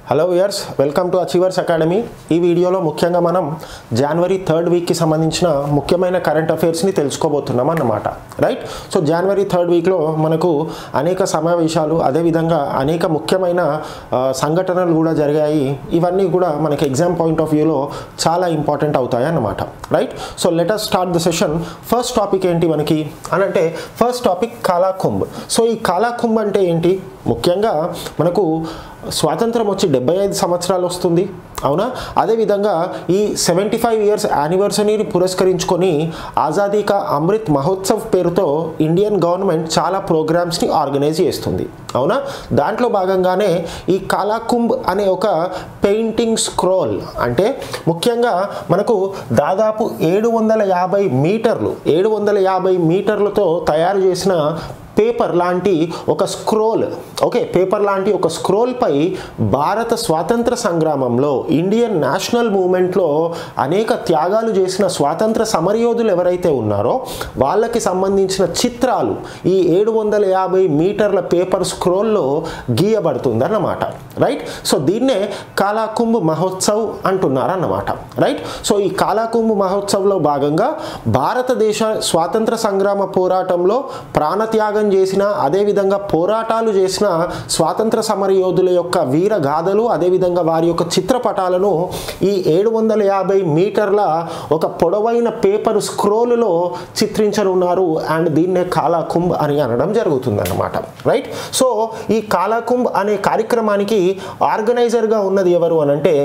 Hello viewers welcome to achievers academy ఈ వీడియోలో ముఖ్యంగా మనం జనవరి థర్డ్ వీక్కి సంబంధించిన ముఖ్యమైన కరెంట్ అఫైర్స్ని తెలుసుకోబోతున్నాం అన్నమాట రైట్ సో జనవరి థర్డ్ వీక్లో మనకు అనేక సమావేశాలు అదేవిధంగా అనేక ముఖ్యమైన ఆ, సంఘటనలు కూడా జరిగాయి ఇవన్నీ కూడా మనకి ఎగ్జామ్ పాయింట్ ఆఫ్ వ్యూలో చాలా ఇంపార్టెంట్ అవుతాయి అన్నమాట right so let us start the session first topic ఏంటి మనకి అని అంటే ఫస్ట్ టాపిక్ కాలాకుంభ్ సో ఈ కాలాకుంభ్ అంటే ఏంటి ముఖ్యంగా మనకు స్వాతంత్రం వచ్చి డెబ్బై ఐదు సంవత్సరాలు వస్తుంది అవునా అదేవిధంగా ఈ సెవెంటీ ఫైవ్ ఇయర్స్ యానివర్సరీని పురస్కరించుకొని ఆజాదీ కా అమృత్ మహోత్సవ్ పేరుతో ఇండియన్ గవర్నమెంట్ చాలా ప్రోగ్రామ్స్ని ఆర్గనైజ్ చేస్తుంది అవునా దాంట్లో భాగంగానే ఈ కాలాకుంభ్ అనే ఒక పెయింటింగ్ స్క్రోల్ అంటే ముఖ్యంగా మనకు దాదాపు ఏడు వందల యాభై మీటర్లు ఏడు వందల యాభై మీటర్లతో తయారు చేసిన పేపర్ లాంటి ఒక స్క్రోల్ ఓకే పేపర్ లాంటి ఒక స్క్రోల్పై భారత స్వాతంత్ర సంగ్రామంలో ఇండియన్ నేషనల్ మూమెంట్లో అనేక త్యాగాలు చేసిన స్వాతంత్ర సమరయోధులు ఎవరైతే ఉన్నారో వాళ్ళకి సంబంధించిన చిత్రాలు ఈ ఏడు వందల యాభై మీటర్ల పేపర్ స్క్రోల్లో గీయబడుతుందన్నమాట రైట్ సో దీన్నే కాలాకుంభ్ మహోత్సవ్ అంటున్నారన్నమాట రైట్ సో ఈ కాలాకుంభ్ మహోత్సవ్లో భాగంగా భారతదేశ స్వాతంత్ర సంగ్రామ పోరాటంలో ప్రాణత్యాగం చేసిన అదేవిధంగా పోరాటాలు చేసిన స్వాతంత్ర సమరయోధుల యొక్క వీర గాథలు అదేవిధంగా వారి యొక్క చిత్రపటాలను ఈ ఏడు వందల యాభై మీటర్ల ఒక పొడవైన పేపర్ స్క్రోలులో చిత్రించనున్నారు అండ్ దీన్నే కాలాకుంభ్ అని అనడం జరుగుతుందన్నమాట రైట్ సో ఈ కాలాకుంభ్ అనే కార్యక్రమానికి ఆర్గనైజర్గా ఉన్నది ఎవరు అనంటే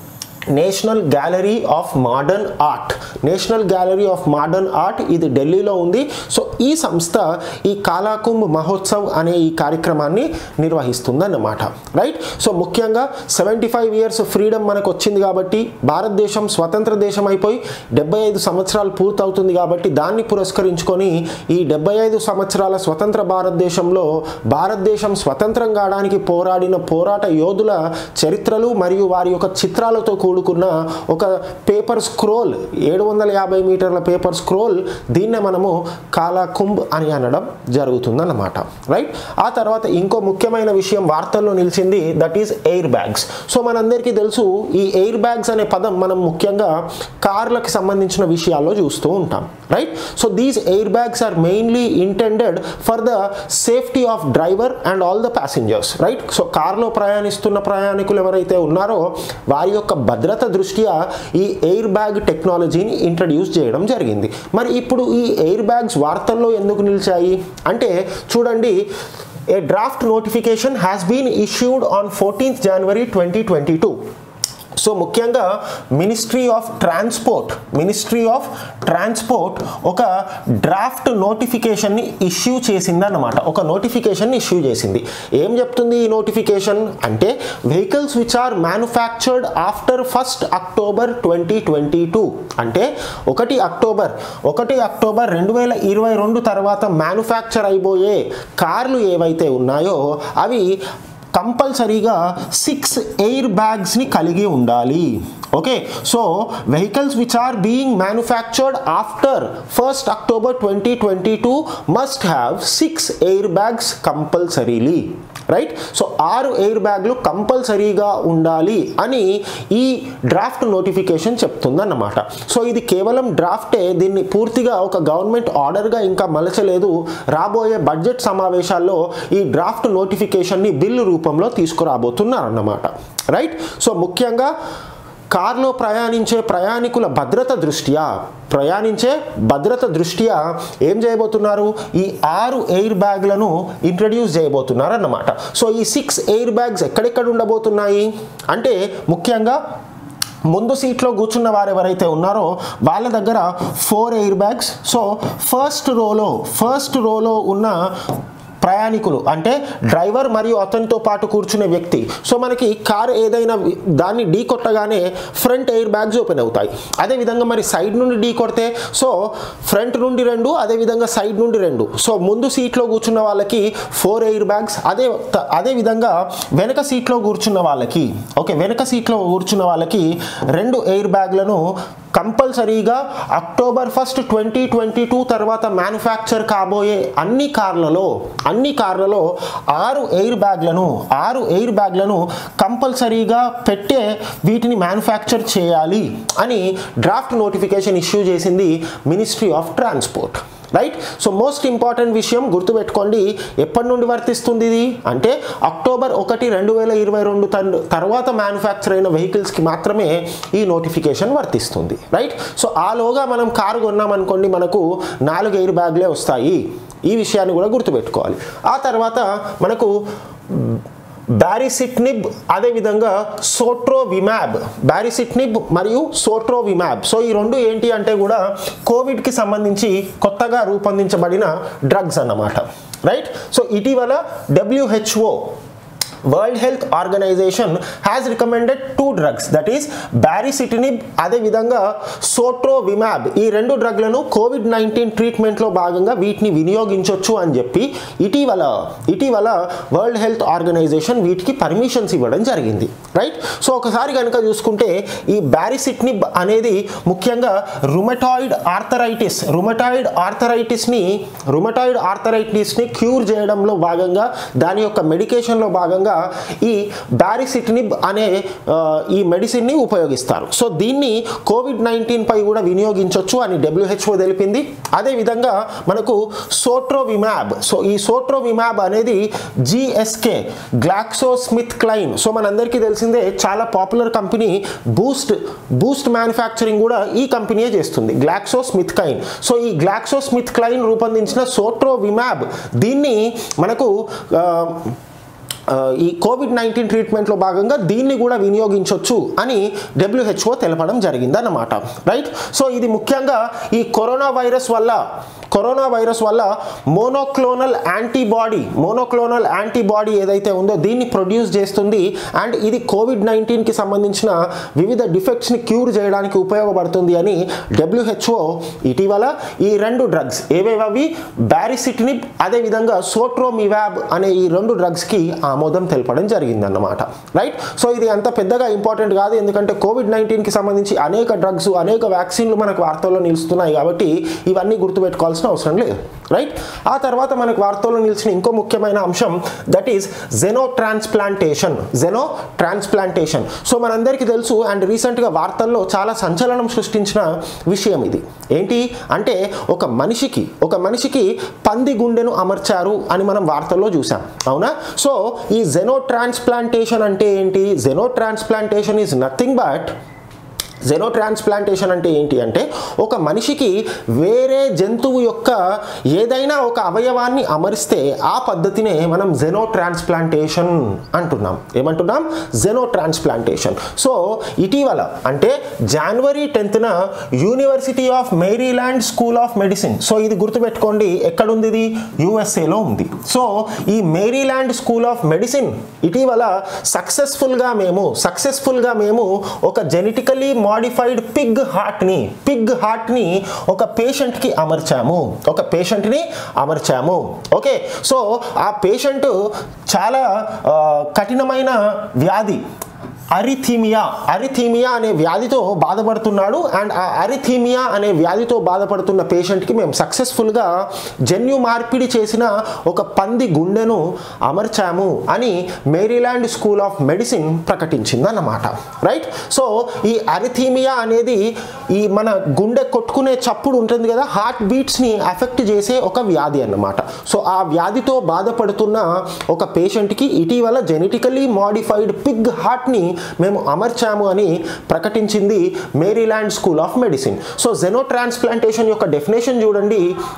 national gallery of modern art national gallery of modern art ఇది ఢిల్లీలో ఉంది సో ఈ సంస్థ ఈ కాలాకుంభ్ మహోత్సవ్ అనే ఈ కార్యక్రమాన్ని నిర్వహిస్తుందన్నమాట రైట్ సో ముఖ్యంగా సెవెంటీ ఫైవ్ ఇయర్స్ ఫ్రీడమ్ మనకు వచ్చింది కాబట్టి భారతదేశం స్వతంత్ర దేశం అయిపోయి డెబ్బై ఐదు సంవత్సరాలు పూర్తవుతుంది కాబట్టి దాన్ని పురస్కరించుకొని ఈ డెబ్బై ఐదు సంవత్సరాల స్వతంత్ర భారతదేశంలో భారతదేశం స్వతంత్రం కావడానికి పోరాడిన పోరాట యోధుల చరిత్రలు మరియు వారి యొక్క చిత్రాలతో కూడుకున్న ఒక పేపర్ స్క్రోల్ ఏడు వందల యాభై మీటర్ల పేపర్ స్క్రోల్ దీన్నే మనము కాలాకుంభ్ అని అనడం జరుగుతుందన్నమాట రైట్ ఆ తర్వాత ఇంకో ముఖ్యమైన విషయం వార్తల్లో నిలిచింది that is air bags so మనందరికీ తెలుసు ఈ ఎయిర్ బ్యాగ్స్ అనే పదం మనం ముఖ్యంగా కార్లకు సంబంధించిన విషయాల్లో చూస్తూ ఉంటాం right so these air bags are mainly intended for the safety of driver and all the passengers right so కార్లో ప్రయాణిస్తున్న ప్రయాణికులు ఎవరైతే ఉన్నారో వారి యొక్క భద్రత దృష్ట్యా ఈ ఎయిర్ బ్యాగ్ టెక్నాలజీని ఇంట్రడ్యూస్ చేయడం జరిగింది మరి ఇప్పుడు ఈ ఎయిర్ బ్యాగ్స్ వార్తల్లో ఎందుకు నిలిచాయి అంటే చూడండి a draft notification has been issued on fourteenth January twenty twenty two so ముఖ్యంగా ministry of transport ministry of transport ఒక డ్రాఫ్ట్ నోటిఫికేషన్ని ఇష్యూ చేసిందన్నమాట ఒక నోటిఫికేషన్ ఇష్యూ చేసింది ఏం చెప్తుంది ఈ నోటిఫికేషన్ అంటే vehicles which are manufactured after first October twenty twenty two అంటే ఒకటి అక్టోబర్ ఒకటి అక్టోబర్ రెండు వేల ఇరవై రెండు తర్వాత మ్యానుఫ్యాక్చర్ అయిపోయే కార్లు ఏవైతే ఉన్నాయో అవి కంపల్సరీగా సిక్స్ ఎయిర్ బ్యాగ్స్ని కలిగి ఉండాలి okay so vehicles which are being manufactured after first October twenty twenty two must have six air bags compulsorily right so ఆరు ఎయిర్ బ్యాగ్లు కంపల్సరీగా ఉండాలి అని ఈ డ్రాఫ్ట్ నోటిఫికేషన్ చెప్తుందన్నమాట సో ఇది కేవలం డ్రాఫ్టే దీన్ని పూర్తిగా ఒక గవర్నమెంట్ ఆర్డర్గా ఇంకా మలచలేదు రాబోయే బడ్జెట్ సమావేశాల్లో ఈ డ్రాఫ్ట్ నోటిఫికేషన్ని బిల్లు రూపంలో తీసుకురాబోతున్నారన్నమాట రైట్ సో ముఖ్యంగా కార్లో ప్రయాణించే ప్రయాణికుల భద్రత దృష్ట్యా ప్రయాణించే భద్రత దృష్ట్యా ఏం చేయబోతున్నారు ఈ ఆరు ఎయిర్ బ్యాగ్లను ఇంట్రడ్యూస్ చేయబోతున్నారు అన్నమాట సో ఈ సిక్స్ ఎయిర్ బ్యాగ్స్ ఎక్కడెక్కడ ఉండబోతున్నాయి అంటే ముఖ్యంగా ముందు సీట్లో కూర్చున్న వారు ఎవరైతే ఉన్నారో వాళ్ళ దగ్గర four air bags so first రోలో ఫస్ట్ రోలో ఉన్న ప్రయాణికులు అంటే డ్రైవర్ మరియు అతనితో పాటు కూర్చునే వ్యక్తి సో మనకి కార్ ఏదైనా వి- దాన్ని ఢీ కొట్టగానే ఫ్రంట్ ఎయిర్ బ్యాగ్స్ ఓపెన్ అవుతాయి అదేవిధంగా మరి సైడ్ నుండి ఢీ కొడితే సో ఫ్రంట్ నుండి రెండు అదేవిధంగా సైడ్ నుండి రెండు సో ముందు సీట్లో కూర్చున్న వాళ్ళకి ఫోర్ ఎయిర్ బ్యాగ్స్ అదే త- అదే విధంగా వెనక సీట్లో కూర్చున్న వాళ్ళకి ఓకే వెనక సీట్లో కూర్చున్న వాళ్ళకి రెండు ఎయిర్ బ్యాగ్లను కంపల్సరీగా October first twenty twenty two తర్వాత మ్యానుఫ్యాక్చర్ కాబోయే అన్ని కార్లలో అన్ని కార్లలో ఆరు ఎయిర్ బ్యాగ్లను ఆరు ఎయిర్ బ్యాగ్లను కంపల్సరీగా పెట్టే వీటిని మ్యానుఫ్యాక్చర్ చేయాలి అని డ్రాఫ్ట్ నోటిఫికేషన్ ఇష్యూ చేసింది ministry of transport right so most important విషయం గుర్తుపెట్టుకోండి ఎప్పటి నుండి వర్తిస్తుంది ఇది అంటే అక్టోబర్ ఒకటి రెండు వేల ఇరవై రెండు తర్వాత మ్యానుఫ్యాక్చర్ అయిన వెహికల్స్కి మాత్రమే ఈ నోటిఫికేషన్ వర్తిస్తుంది రైట్ సో ఆలోగా మనం కారు కొన్నామనుకోండి మనకు నాలుగు ఎయిర్ బ్యాగ్లే వస్తాయి ఈ విషయాన్ని కూడా గుర్తుపెట్టుకోవాలి ఆ తర్వాత మనకు బ్యారిసిట్నిబ్ అదేవిధంగా సోట్రోవిమాబ్ బ్యారిసిట్నిబ్ మరియు సోట్రోవిమాబ్ సో ఈ రెండు ఏంటి అంటే కూడా కోవిడ్కి సంబంధించి కొత్తగా రూపొందించబడిన డ్రగ్స్ అన్నమాట రైట్ సో ఇటీవల WHO world health organization has recommended two drugs that is baricitinib అదేవిధంగా సోట్రోవిమాబ్ ఈ రెండు డ్రగ్లను కోవిడ్ నైన్టీన్ ట్రీట్మెంట్లో భాగంగా వీటిని వినియోగించవచ్చు అని చెప్పి ఇటీవల ఇటీవల వరల్డ్ హెల్త్ ఆర్గనైజేషన్ వీటికి పర్మిషన్స్ ఇవ్వడం జరిగింది రైట్ సో ఒకసారి కనుక చూసుకుంటే ఈ బ్యారిసిట్నిబ్ అనేది ముఖ్యంగా రుమటాయిడ్ ఆర్థరైటిస్ రుమటాయిడ్ ఆర్థరైటిస్ని రుమటాయిడ్ ఆర్థరైటిస్ని క్యూర్ చేయడంలో భాగంగా దాని యొక్క మెడికేషన్లో భాగంగా ఈ బ్యారిసిట్నిబ్ అనే ఆ, ఈ మెడిసిన్ని ఉపయోగిస్తారు సో దీన్ని కోవిడ్ నైన్టీన్ పై కూడా వినియోగించవచ్చు అని డబ్ల్యూహెచ్ఓ తెలిపింది అదేవిధంగా మనకు సోట్రోవిమాబ్ సో ఈ సోట్రోవిమాబ్ అనేది GSK Glaxo Smith Kline so మనందరికీ తెలిసిందే చాలా popular company boost boost manufacturing కూడా ఈ కంపెనీయే చేస్తుంది గ్లాక్సో స్మిత్ క్లైన్ సో ఈ గ్లాక్సో స్మిత్ క్లైన్ రూపొందించిన సోట్రోవిమాబ్ దీన్ని మనకు ఆ, ఆ, ఈ కోవిడ్ నైన్టీన్ ట్రీట్మెంట్లో భాగంగా దీన్ని కూడా వినియోగించవచ్చు అని డబ్ల్యూహెచ్ఓ తెలపడం జరిగిందన్నమాట రైట్ సో ఇది ముఖ్యంగా ఈ కరోనా వైరస్ వల్ల కరోనా వైరస్ వల్ల మోనోక్లోనల్ యాంటీబాడీ మోనోక్లోనల్ యాంటీబాడీ ఏదైతే ఉందో దీన్ని ప్రొడ్యూస్ చేస్తుంది అండ్ ఇది కోవిడ్ నైన్టీన్కి సంబంధించిన వివిధ డిఫెక్ట్స్ని క్యూర్ చేయడానికి ఉపయోగపడుతుంది అని డబ్ల్యూహెచ్ఓ ఇటీవల ఈ రెండు డ్రగ్స్ ఏవేవవి బ్యారిసిటినిబ్ అదేవిధంగా సోట్రోమివాబ్ అనే ఈ రెండు డ్రగ్స్కి ఆమోదం తెలపడం జరిగిందన్నమాట రైట్ సో ఇది అంత పెద్దగా ఇంపార్టెంట్ కాదు ఎందుకంటే కోవిడ్ నైన్టీన్కి సంబంధించి అనేక డ్రగ్స్ అనేక వ్యాక్సిన్లు మనకు వార్తల్లో నిలుస్తున్నాయి కాబట్టి ఇవన్నీ గుర్తుపెట్టుకోవాల్సిన అవసరం లేదు రైట్ ఆ తర్వాత మనకు వార్తల్లో నిలిచిన ఇంకో ముఖ్యమైన అంశం that is xeno transplantation xeno transplantation so మనందరికీ తెలుసు అండ్ రీసెంట్గా వార్తల్లో చాలా సంచలనం సృష్టించిన విషయం ఇది ఏంటి అంటే ఒక మనిషికి ఒక మనిషికి పంది గుండెను అమర్చారు అని మనం వార్తల్లో చూసాం అవునా సో ఈ జెనో ట్రాన్స్ప్లాంటేషన్ అంటే ఏంటి xeno transplantation is nothing but xeno transplantation అంటే ఏంటి అంటే ఒక మనిషికి వేరే జంతువు యొక్క ఏదైనా ఒక అవయవాన్ని అమరిస్తే ఆ పద్ధతినే మనం జెనో ట్రాన్స్ప్లాంటేషన్ అంటున్నాం ఏమంటున్నాం జెనో ట్రాన్స్ప్లాంటేషన్ సో ఇటీవల అంటే జనవరి టెన్త్న university of Maryland school of medicine so ఇది గుర్తుపెట్టుకోండి ఎక్కడుంది ఇది యుఎస్ఏలో ఉంది సో ఈ మేరీల్యాండ్ స్కూల్ ఆఫ్ మెడిసిన్ ఇటీవల సక్సెస్ఫుల్గా మేము సక్సెస్ఫుల్గా మేము ఒక జెనెటికలీ మాడిఫైడ్ పిగ్ హార్ట్ని పిగ్ హార్ట్ని ఒక పేషెంట్కి అమర్చాము ఒక పేషెంట్ని అమర్చాము ఓకే సో ఆ పేషెంట్ చాలా ఆ, కఠినమైన వ్యాధి అరిథీమియా అరిథీమియా అనే వ్యాధితో బాధపడుతున్నాడు అండ్ ఆ అరిథీమియా అనే వ్యాధితో బాధపడుతున్న పేషెంట్కి మేము సక్సెస్ఫుల్గా జన్యు మార్పిడి చేసిన ఒక పంది గుండెను అమర్చాము అని మేరీల్యాండ్ స్కూల్ ఆఫ్ మెడిసిన్ ప్రకటించింది అన్నమాట రైట్ సో ఈ అరిథీమియా అనేది ఈ మన గుండె కొట్టుకునే చప్పుడు ఉంటుంది కదా హార్ట్ బీట్స్ని అఫెక్ట్ చేసే ఒక వ్యాధి అన్నమాట సో ఆ వ్యాధితో బాధపడుతున్న ఒక పేషెంట్కి ఇటీవల జెనెటికలీ మాడిఫైడ్ పిగ్ హార్ట్ని మేము అమర్చాము అని ప్రకటించింది Maryland school of medicine so xeno transplantation యొక్క డెఫినేషన్ చూడండి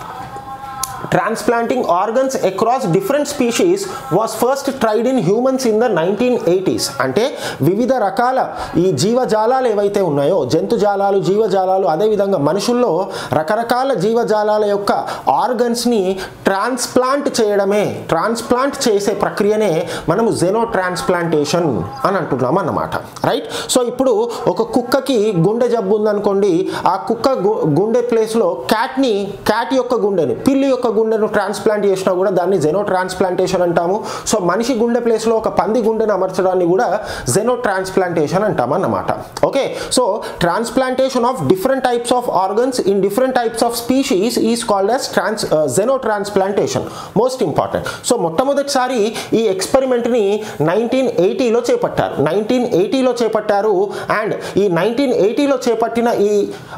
transplanting organs across different species was first tried in humans in the 1980s అంటే వివిధ రకాల ఈ జీవజాలాలు ఏవైతే ఉన్నాయో జంతుజాలాలు జీవజాలాలు అదేవిధంగా మనుషుల్లో రకరకాల జీవజాలాల యొక్క ఆర్గన్స్ని ట్రాన్స్ప్లాంట్ చేయడమే ట్రాన్స్ప్లాంట్ చేసే ప్రక్రియనే మనము జెనో ట్రాన్స్ప్లాంటేషన్ అని అంటున్నాం అన్నమాట రైట్ సో ఇప్పుడు ఒక కుక్కకి గుండె జబ్బు ఉందనుకోండి ఆ కుక్క గు- గుండె ప్లేస్లో క్యాట్ని క్యాట్ యొక్క గుండెని పిల్లి యొక్క గుండెను ట్రాన్స్ప్లాంట్ చేసినా కూడా దాన్ని జెనో ట్రాన్స్ప్లాంటేషన్ అంటాము సో మనిషి గుండె ప్లేస్లో ఒక పంది గుండెను అమర్చడాన్ని కూడా జెనో ట్రాన్స్ప్లాంటేషన్ అంటాం అన్నమాట okay so transplantation of different types of organs in different types of species is called as trans xeno transplantation most important so మొట్టమొదటిసారి ఈ ఎక్స్పెరిమెంట్ని నైన్టీన్ ఎయిటీలో చేపట్టారు నైన్టీన్ ఎయిటీలో చేపట్టారు అండ్ ఈ నైన్టీన్ ఎయిటీలో చేపట్టిన ఈ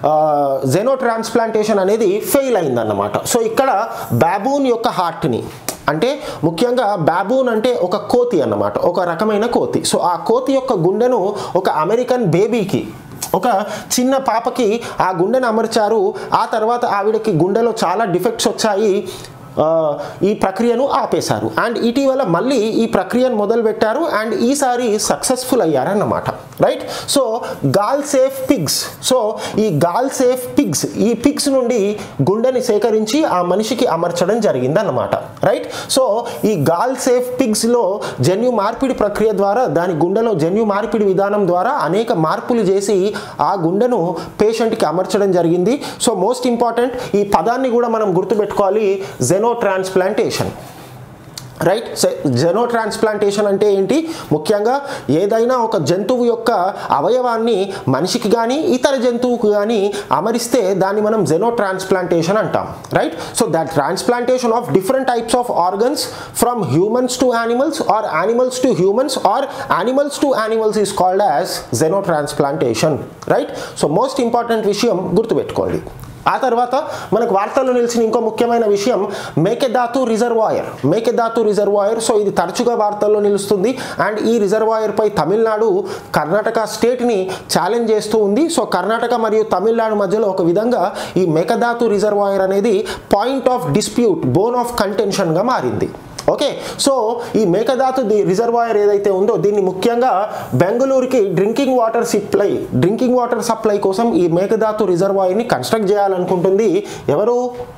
జెనో ట్రాన్స్ప్లాంటేషన్ అనేది ఫెయిల్ అయిందన్నమాట సో ఇక్కడ బాబూన్ యొక్క హార్ట్ని అంటే ముఖ్యంగా బాబూన్ అంటే ఒక కోతి అన్నమాట ఒక రకమైన కోతి సో ఆ కోతి యొక్క గుండెను ఒక అమెరికన్ బేబీకి ఒక చిన్న పాపకి ఆ గుండెను అమర్చారు ఆ తర్వాత ఆవిడకి గుండెలో చాలా డిఫెక్ట్స్ వచ్చాయి ఆ, ఈ ప్రక్రియను ఆపేశారు అండ్ ఇటీవల మళ్ళీ ఈ ప్రక్రియను మొదలుపెట్టారు అండ్ ఈసారి సక్సెస్ఫుల్ అయ్యారన్నమాట right so gal safe pigs so ఈ గాల్ సేఫ్ పిగ్స్ ఈ పిగ్స్ నుండి గుండెని సేకరించి ఆ మనిషికి అమర్చడం జరిగిందన్నమాట రైట్ సో ఈ గాల్ సేఫ్ పిగ్స్లో జన్యు మార్పిడి ప్రక్రియ ద్వారా దాని గుండెలో జన్యు మార్పిడి విధానం ద్వారా అనేక మార్పులు చేసి ఆ గుండెను పేషెంట్కి అమర్చడం జరిగింది సో మోస్ట్ ఇంపార్టెంట్ ఈ పదాన్ని కూడా మనం గుర్తుపెట్టుకోవాలి xeno transplantation right xeno transplantation అంటే ఏంటి ముఖ్యంగా ఏదైనా ఒక జంతువు యొక్క అవయవాన్ని మనిషికి కానీ ఇతర జంతువుకు కానీ అమరిస్తే దాన్ని మనం జెనో ట్రాన్స్ప్లాంటేషన్ అంటాం right so that transplantation of different types of organs from humans to animals or animals to humans or animals to animals is called as xeno transplantation right so most important విషయం గుర్తుపెట్టుకోండి ఆ తర్వాత మనకు వార్తల్లో నిలిచిన ఇంకో ముఖ్యమైన విషయం Mekedatu reservoir Mekedatu reservoir so ఇది తరచుగా వార్తల్లో నిలుస్తుంది అండ్ ఈ రిజర్వాయర్ పై తమిళనాడు కర్ణాటక స్టేట్ని ఛాలెంజ్ చేస్తూ ఉంది సో కర్ణాటక మరియు తమిళనాడు మధ్యలో ఒక విధంగా ఈ మేకదాతు రిజర్వాయర్ అనేది point of dispute bone of కంటెన్షన్గా మారింది ఓకే సో ఈ మేకదాతు ది రిజర్వాయర్ ఏదైతే ఉందో దీన్ని ముఖ్యంగా బెంగళూరుకి drinking water supply drinking water supply కోసం ఈ మేకదాతు రిజర్వాయర్ని కన్స్ట్రక్ట్ చేయాలనుకుంటుంది ఎవరు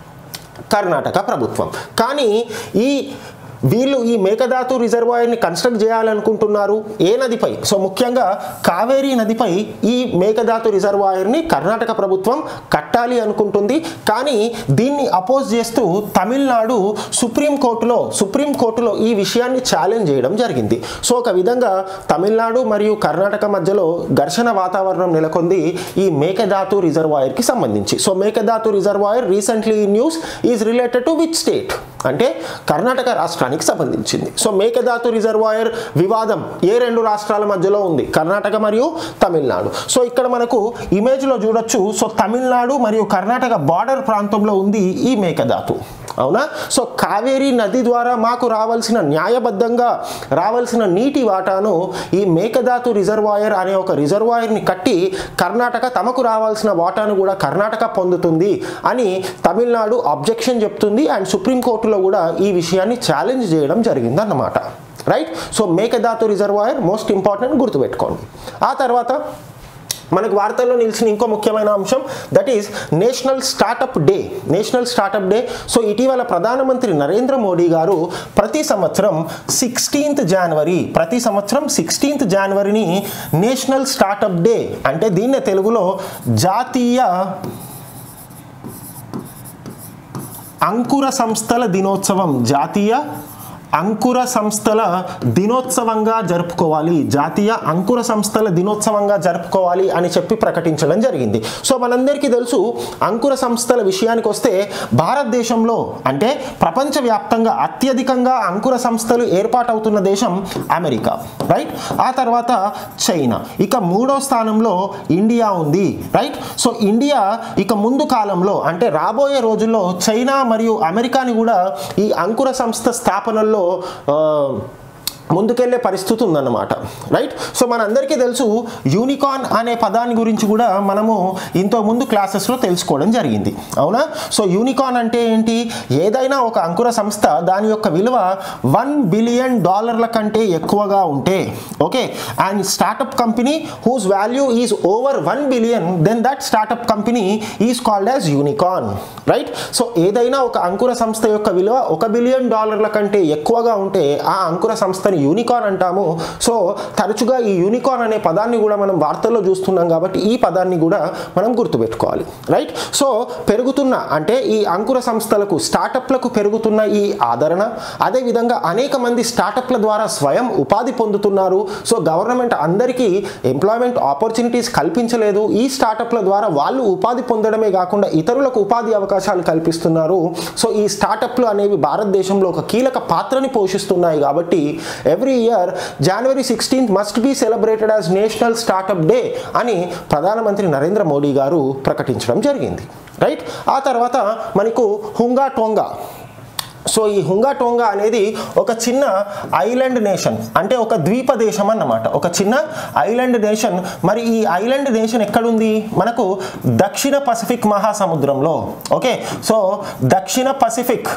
కర్ణాటక ప్రభుత్వం కానీ ఈ వీళ్ళు ఈ మేకదాతు రిజర్వాయర్ని కన్స్ట్రక్ట్ చేయాలనుకుంటున్నారు ఏ నదిపై సో ముఖ్యంగా కావేరీ నదిపై ఈ మేకదాతు రిజర్వాయర్ని కర్ణాటక ప్రభుత్వం కట్టాలి అనుకుంటుంది కానీ దీన్ని అపోజ్ చేస్తూ తమిళనాడు సుప్రీంకోర్టులో సుప్రీంకోర్టులో ఈ విషయాన్ని ఛాలెంజ్ చేయడం జరిగింది సో ఒక విధంగా తమిళనాడు మరియు కర్ణాటక మధ్యలో ఘర్షణ వాతావరణం నెలకొంది ఈ మేకదాతు రిజర్వాయర్కి సంబంధించి so Mekedatu reservoir recently news is related to which state అంటే కర్ణాటక రాష్ట్రానికి సంబంధించింది సో మేకదాతు రిజర్వాయర్ వివాదం ఏ రెండు రాష్ట్రాల మధ్యలో ఉంది కర్ణాటక మరియు తమిళనాడు సో ఇక్కడ మనకు ఇమేజ్లో చూడొచ్చు సో తమిళనాడు మరియు కర్ణాటక బార్డర్ ప్రాంతంలో ఉంది ఈ మేకదాతు అవునా సో కావేరీ నది ద్వారా మాకు రావాల్సిన న్యాయబద్ధంగా రావాల్సిన నీటి వాటాను ఈ మేకదాతు రిజర్వాయర్ అనే ఒక రిజర్వాయర్ని కట్టి కర్ణాటక తమకు రావాల్సిన వాటాను కూడా కర్ణాటక పొందుతుంది అని తమిళనాడు అబ్జెక్షన్ చెప్తుంది అండ్ సుప్రీంకోర్టులో కూడా ఈ విషయాన్ని ఛాలెంజ్ చేయడం జరిగిందన్నమాట right so Mekedatu reservoir most important గుర్తుపెట్టుకోండి ఆ తర్వాత మనకు వార్తల్లో నిలిచిన ఇంకో ముఖ్యమైన అంశం that is national startup day national startup day so ఇటీవల ప్రధానమంత్రి నరేంద్ర మోడీ గారు ప్రతి సంవత్సరం సిక్స్టీన్త్ జనవరి ప్రతి సంవత్సరం సిక్స్టీన్త్ జనవరిని నేషనల్ స్టార్టప్ డే అంటే దీన్నే తెలుగులో జాతీయ అంకుర సంస్థల దినోత్సవం జాతీయ అంకుర సంస్థల దినోత్సవంగా జరుపుకోవాలి జాతీయ అంకుర సంస్థల దినోత్సవంగా జరుపుకోవాలి అని చెప్పి ప్రకటించడం జరిగింది సో మనందరికీ తెలుసు అంకుర సంస్థల విషయానికి వస్తే భారతదేశంలో అంటే ప్రపంచవ్యాప్తంగా అత్యధికంగా అంకుర సంస్థలు ఏర్పాటవుతున్న దేశం అమెరికా రైట్ ఆ తర్వాత చైనా ఇక మూడో స్థానంలో ఇండియా ఉంది రైట్ సో ఇండియా ఇక ముందు కాలంలో అంటే రాబోయే రోజుల్లో చైనా మరియు అమెరికాని కూడా ఈ అంకుర సంస్థ స్థాపనల్లో ఆ, ముందుకెళ్లే పరిస్థితి ఉందన్నమాట రైట్ సో మనందరికీ తెలుసు యూనికార్న్ అనే పదాన్ని గురించి కూడా మనము ఇంతో ముందు క్లాసెస్లో తెలుసుకోవడం జరిగింది అవునా సో యూనికార్న్ అంటే ఏంటి ఏదైనా ఒక అంకుర సంస్థ దాని యొక్క విలువ వన్ బిలియన్ డాలర్ల కంటే ఎక్కువగా ఉంటే okay and startup company whose value is over one billion then that startup company is called as unicorn right so ఏదైనా ఒక అంకుర సంస్థ యొక్క విలువ ఒక బిలియన్ డాలర్ల కంటే ఎక్కువగా ఉంటే ఆ అంకుర సంస్థని యూనికార్న్ అంటాము సో తరచుగా ఈ యూనికార్న్ అనే పదాన్ని కూడా మనం వార్తల్లో చూస్తున్నాం కాబట్టి ఈ పదాన్ని కూడా మనం గుర్తుపెట్టుకోవాలి రైట్ సో పెరుగుతున్న అంటే ఈ అంకుర సంస్థలకు స్టార్టప్లకు పెరుగుతున్న ఈ ఆదరణ అదేవిధంగా అనేక మంది స్టార్టప్ల ద్వారా స్వయం ఉపాధి పొందుతున్నారు సో గవర్నమెంట్ అందరికీ ఎంప్లాయ్మెంట్ ఆపర్చునిటీస్ కల్పించలేదు ఈ స్టార్టప్ల ద్వారా వాళ్ళు ఉపాధి పొందడమే కాకుండా ఇతరులకు ఉపాధి అవకాశాలు కల్పిస్తున్నారు సో ఈ స్టార్టప్లు అనేవి భారతదేశంలో ఒక కీలక పాత్రని పోషిస్తున్నాయి కాబట్టి every year January sixteenth must be celebrated as national startup day అని ప్రధానమంత్రి నరేంద్ర మోడీ గారు ప్రకటించడం జరిగింది రైట్ ఆ తర్వాత మనకు హుంగా టోంగా సో ఈ హుంగా టోంగా అనేది ఒక చిన్న ఐలాండ్ నేషన్ అంటే ఒక ద్వీప దేశం అన్నమాట ఒక చిన్న ఐలాండ్ నేషన్ మరి ఈ ఐలాండ్ నేషన్ ఎక్కడుంది మనకు దక్షిణ పసిఫిక్ మహాసముద్రంలో ఓకే సో దక్షిణ పసిఫిక్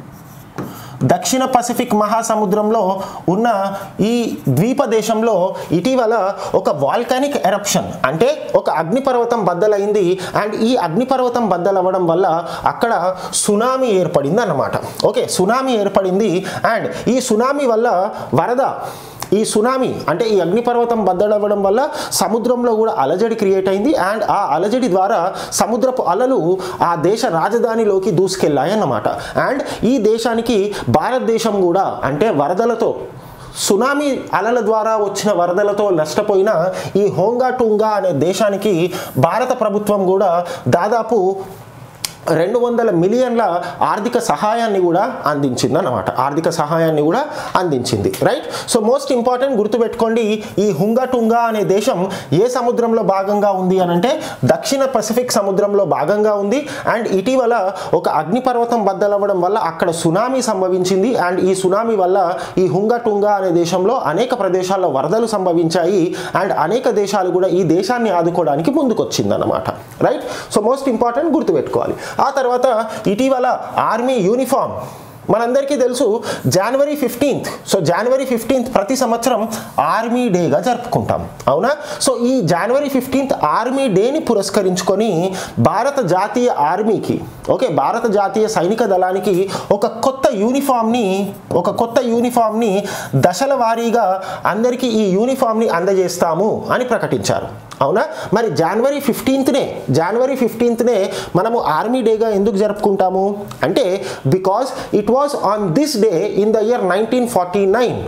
దక్షిణ పసిఫిక్ మహాసముద్రంలో ఉన్న ఈ ద్వీప దేశంలో ఇటీవల ఒక వాల్కానిక్ ఎరప్షన్ అంటే ఒక అగ్నిపర్వతం బద్దలైంది అండ్ ఈ అగ్నిపర్వతం బద్దలవ్వడం వల్ల అక్కడ సునామీ ఏర్పడింది అన్నమాట ఓకే సునామీ ఏర్పడింది అండ్ ఈ సునామీ వల్ల వరద ఈ సునామీ అంటే ఈ అగ్నిపర్వతం బద్దలవ్వడం వల్ల సముద్రంలో కూడా అలజడి క్రియేట్ అయింది అండ్ ఆ అలజడి ద్వారా సముద్రపు అలలు ఆ దేశ రాజధానిలోకి దూసుకెళ్ళాయి అన్నమాట అండ్ ఈ దేశానికి భారతదేశం కూడా అంటే వరదలతో సునామీ అలల ద్వారా వచ్చిన వరదలతో నష్టపోయిన ఈ హోంగా టూంగా అనే దేశానికి భారత ప్రభుత్వం కూడా దాదాపు రెండు వందల మిలియన్ల ఆర్థిక సహాయాన్ని కూడా అందించింది అన్నమాట ఆర్థిక సహాయాన్ని కూడా అందించింది రైట్ సో మోస్ట్ ఇంపార్టెంట్ గుర్తుపెట్టుకోండి ఈ హుంగా టుంగా అనే దేశం ఏ సముద్రంలో భాగంగా ఉంది అని అంటే దక్షిణ పసిఫిక్ సముద్రంలో భాగంగా ఉంది అండ్ ఇటీవల ఒక అగ్నిపర్వతం బద్దలవ్వడం వల్ల అక్కడ సునామీ సంభవించింది అండ్ ఈ సునామీ వల్ల ఈ హుంగా టుంగా అనే దేశంలో అనేక ప్రదేశాల్లో వరదలు సంభవించాయి అండ్ అనేక దేశాలు కూడా ఈ దేశాన్ని ఆదుకోవడానికి ముందుకొచ్చింది అన్నమాట రైట్ సో మోస్ట్ ఇంపార్టెంట్ గుర్తుపెట్టుకోవాలి ఆ తర్వాత ఇటీవల ఆర్మీ యూనిఫామ్ మనందరికీ తెలుసు January fifteenth so January fifteenth ప్రతి సంవత్సరం ఆర్మీ డేగా జరుపుకుంటాం అవునా సో ఈ జనవరి ఫిఫ్టీన్త్ ఆర్మీ డేని పురస్కరించుకొని భారత జాతీయ ఆర్మీకి ఓకే భారత జాతీయ సైనిక దళానికి ఒక కొత్త యూనిఫామ్ని ఒక కొత్త యూనిఫామ్ని దశల వారీగా అందరికీ ఈ యూనిఫామ్ని అందజేస్తాము అని ప్రకటించారు అవునా మరి జనవరి ఫిఫ్టీన్త్నే జనవరి ఫిఫ్టీన్త్నే మనము ఆర్మీ డేగా ఎందుకు జరుపుకుంటాము అంటే because it was on this day in the year nineteen forty nine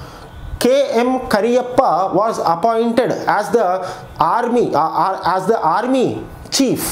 KM Cariappa was appointed as the army as the army chief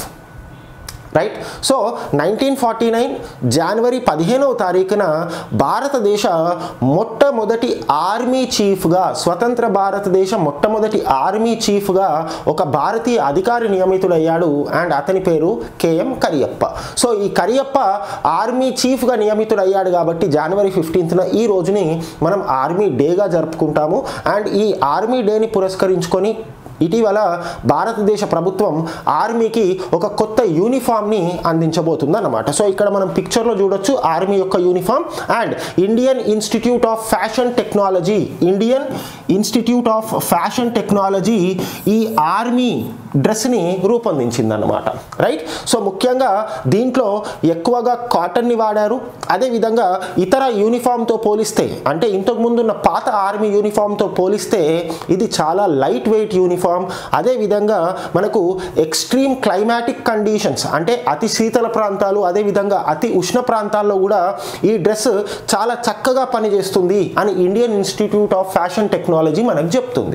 right so nineteen forty nine జనవరి పదిహేనవ తారీఖున భారతదేశ మొట్టమొదటి ఆర్మీ చీఫ్గా స్వతంత్ర భారతదేశ మొట్టమొదటి ఆర్మీ చీఫ్గా ఒక భారతీయ అధికారి నియమితుడయ్యాడు అండ్ అతని పేరు కేఎం కరియప్ప సో ఈ కరియప్ప ఆర్మీ చీఫ్గా నియమితుడయ్యాడు కాబట్టి జనవరి ఫిఫ్టీన్త్న ఈ రోజుని మనం ఆర్మీ డేగా జరుపుకుంటాము అండ్ ఈ ఆర్మీ డేని పురస్కరించుకొని ఇటీవల భారతదేశ ప్రభుత్వం ఆర్మీకి ఒక కొత్త యూనిఫామ్ని అందించబోతుంది అన్నమాట సో ఇక్కడ మనం పిక్చర్లో చూడొచ్చు ఆర్మీ యొక్క uniform and Indian institute of fashion technology Indian institute of fashion technology ఈ ఆర్మీ డ్రెస్ని రూపొందించింది అన్నమాట రైట్ సో ముఖ్యంగా దీంట్లో ఎక్కువగా కాటన్ని వాడారు అదేవిధంగా ఇతర యూనిఫామ్తో పోలిస్తే అంటే ఇంతకు ముందున్న పాత ఆర్మీ యూనిఫామ్తో పోలిస్తే ఇది చాలా లైట్ వెయిట్ యూనిఫామ్ అదేవిధంగా మనకు ఎక్స్ట్రీమ్ క్లైమాటిక్ కండిషన్స్ అంటే అతి శీతల ప్రాంతాలు అదేవిధంగా అతి ఉష్ణ ప్రాంతాల్లో కూడా ఈ డ్రెస్ చాలా చక్కగా పనిచేస్తుంది అని Indian institute of fashion technology మనకు చెప్తుంది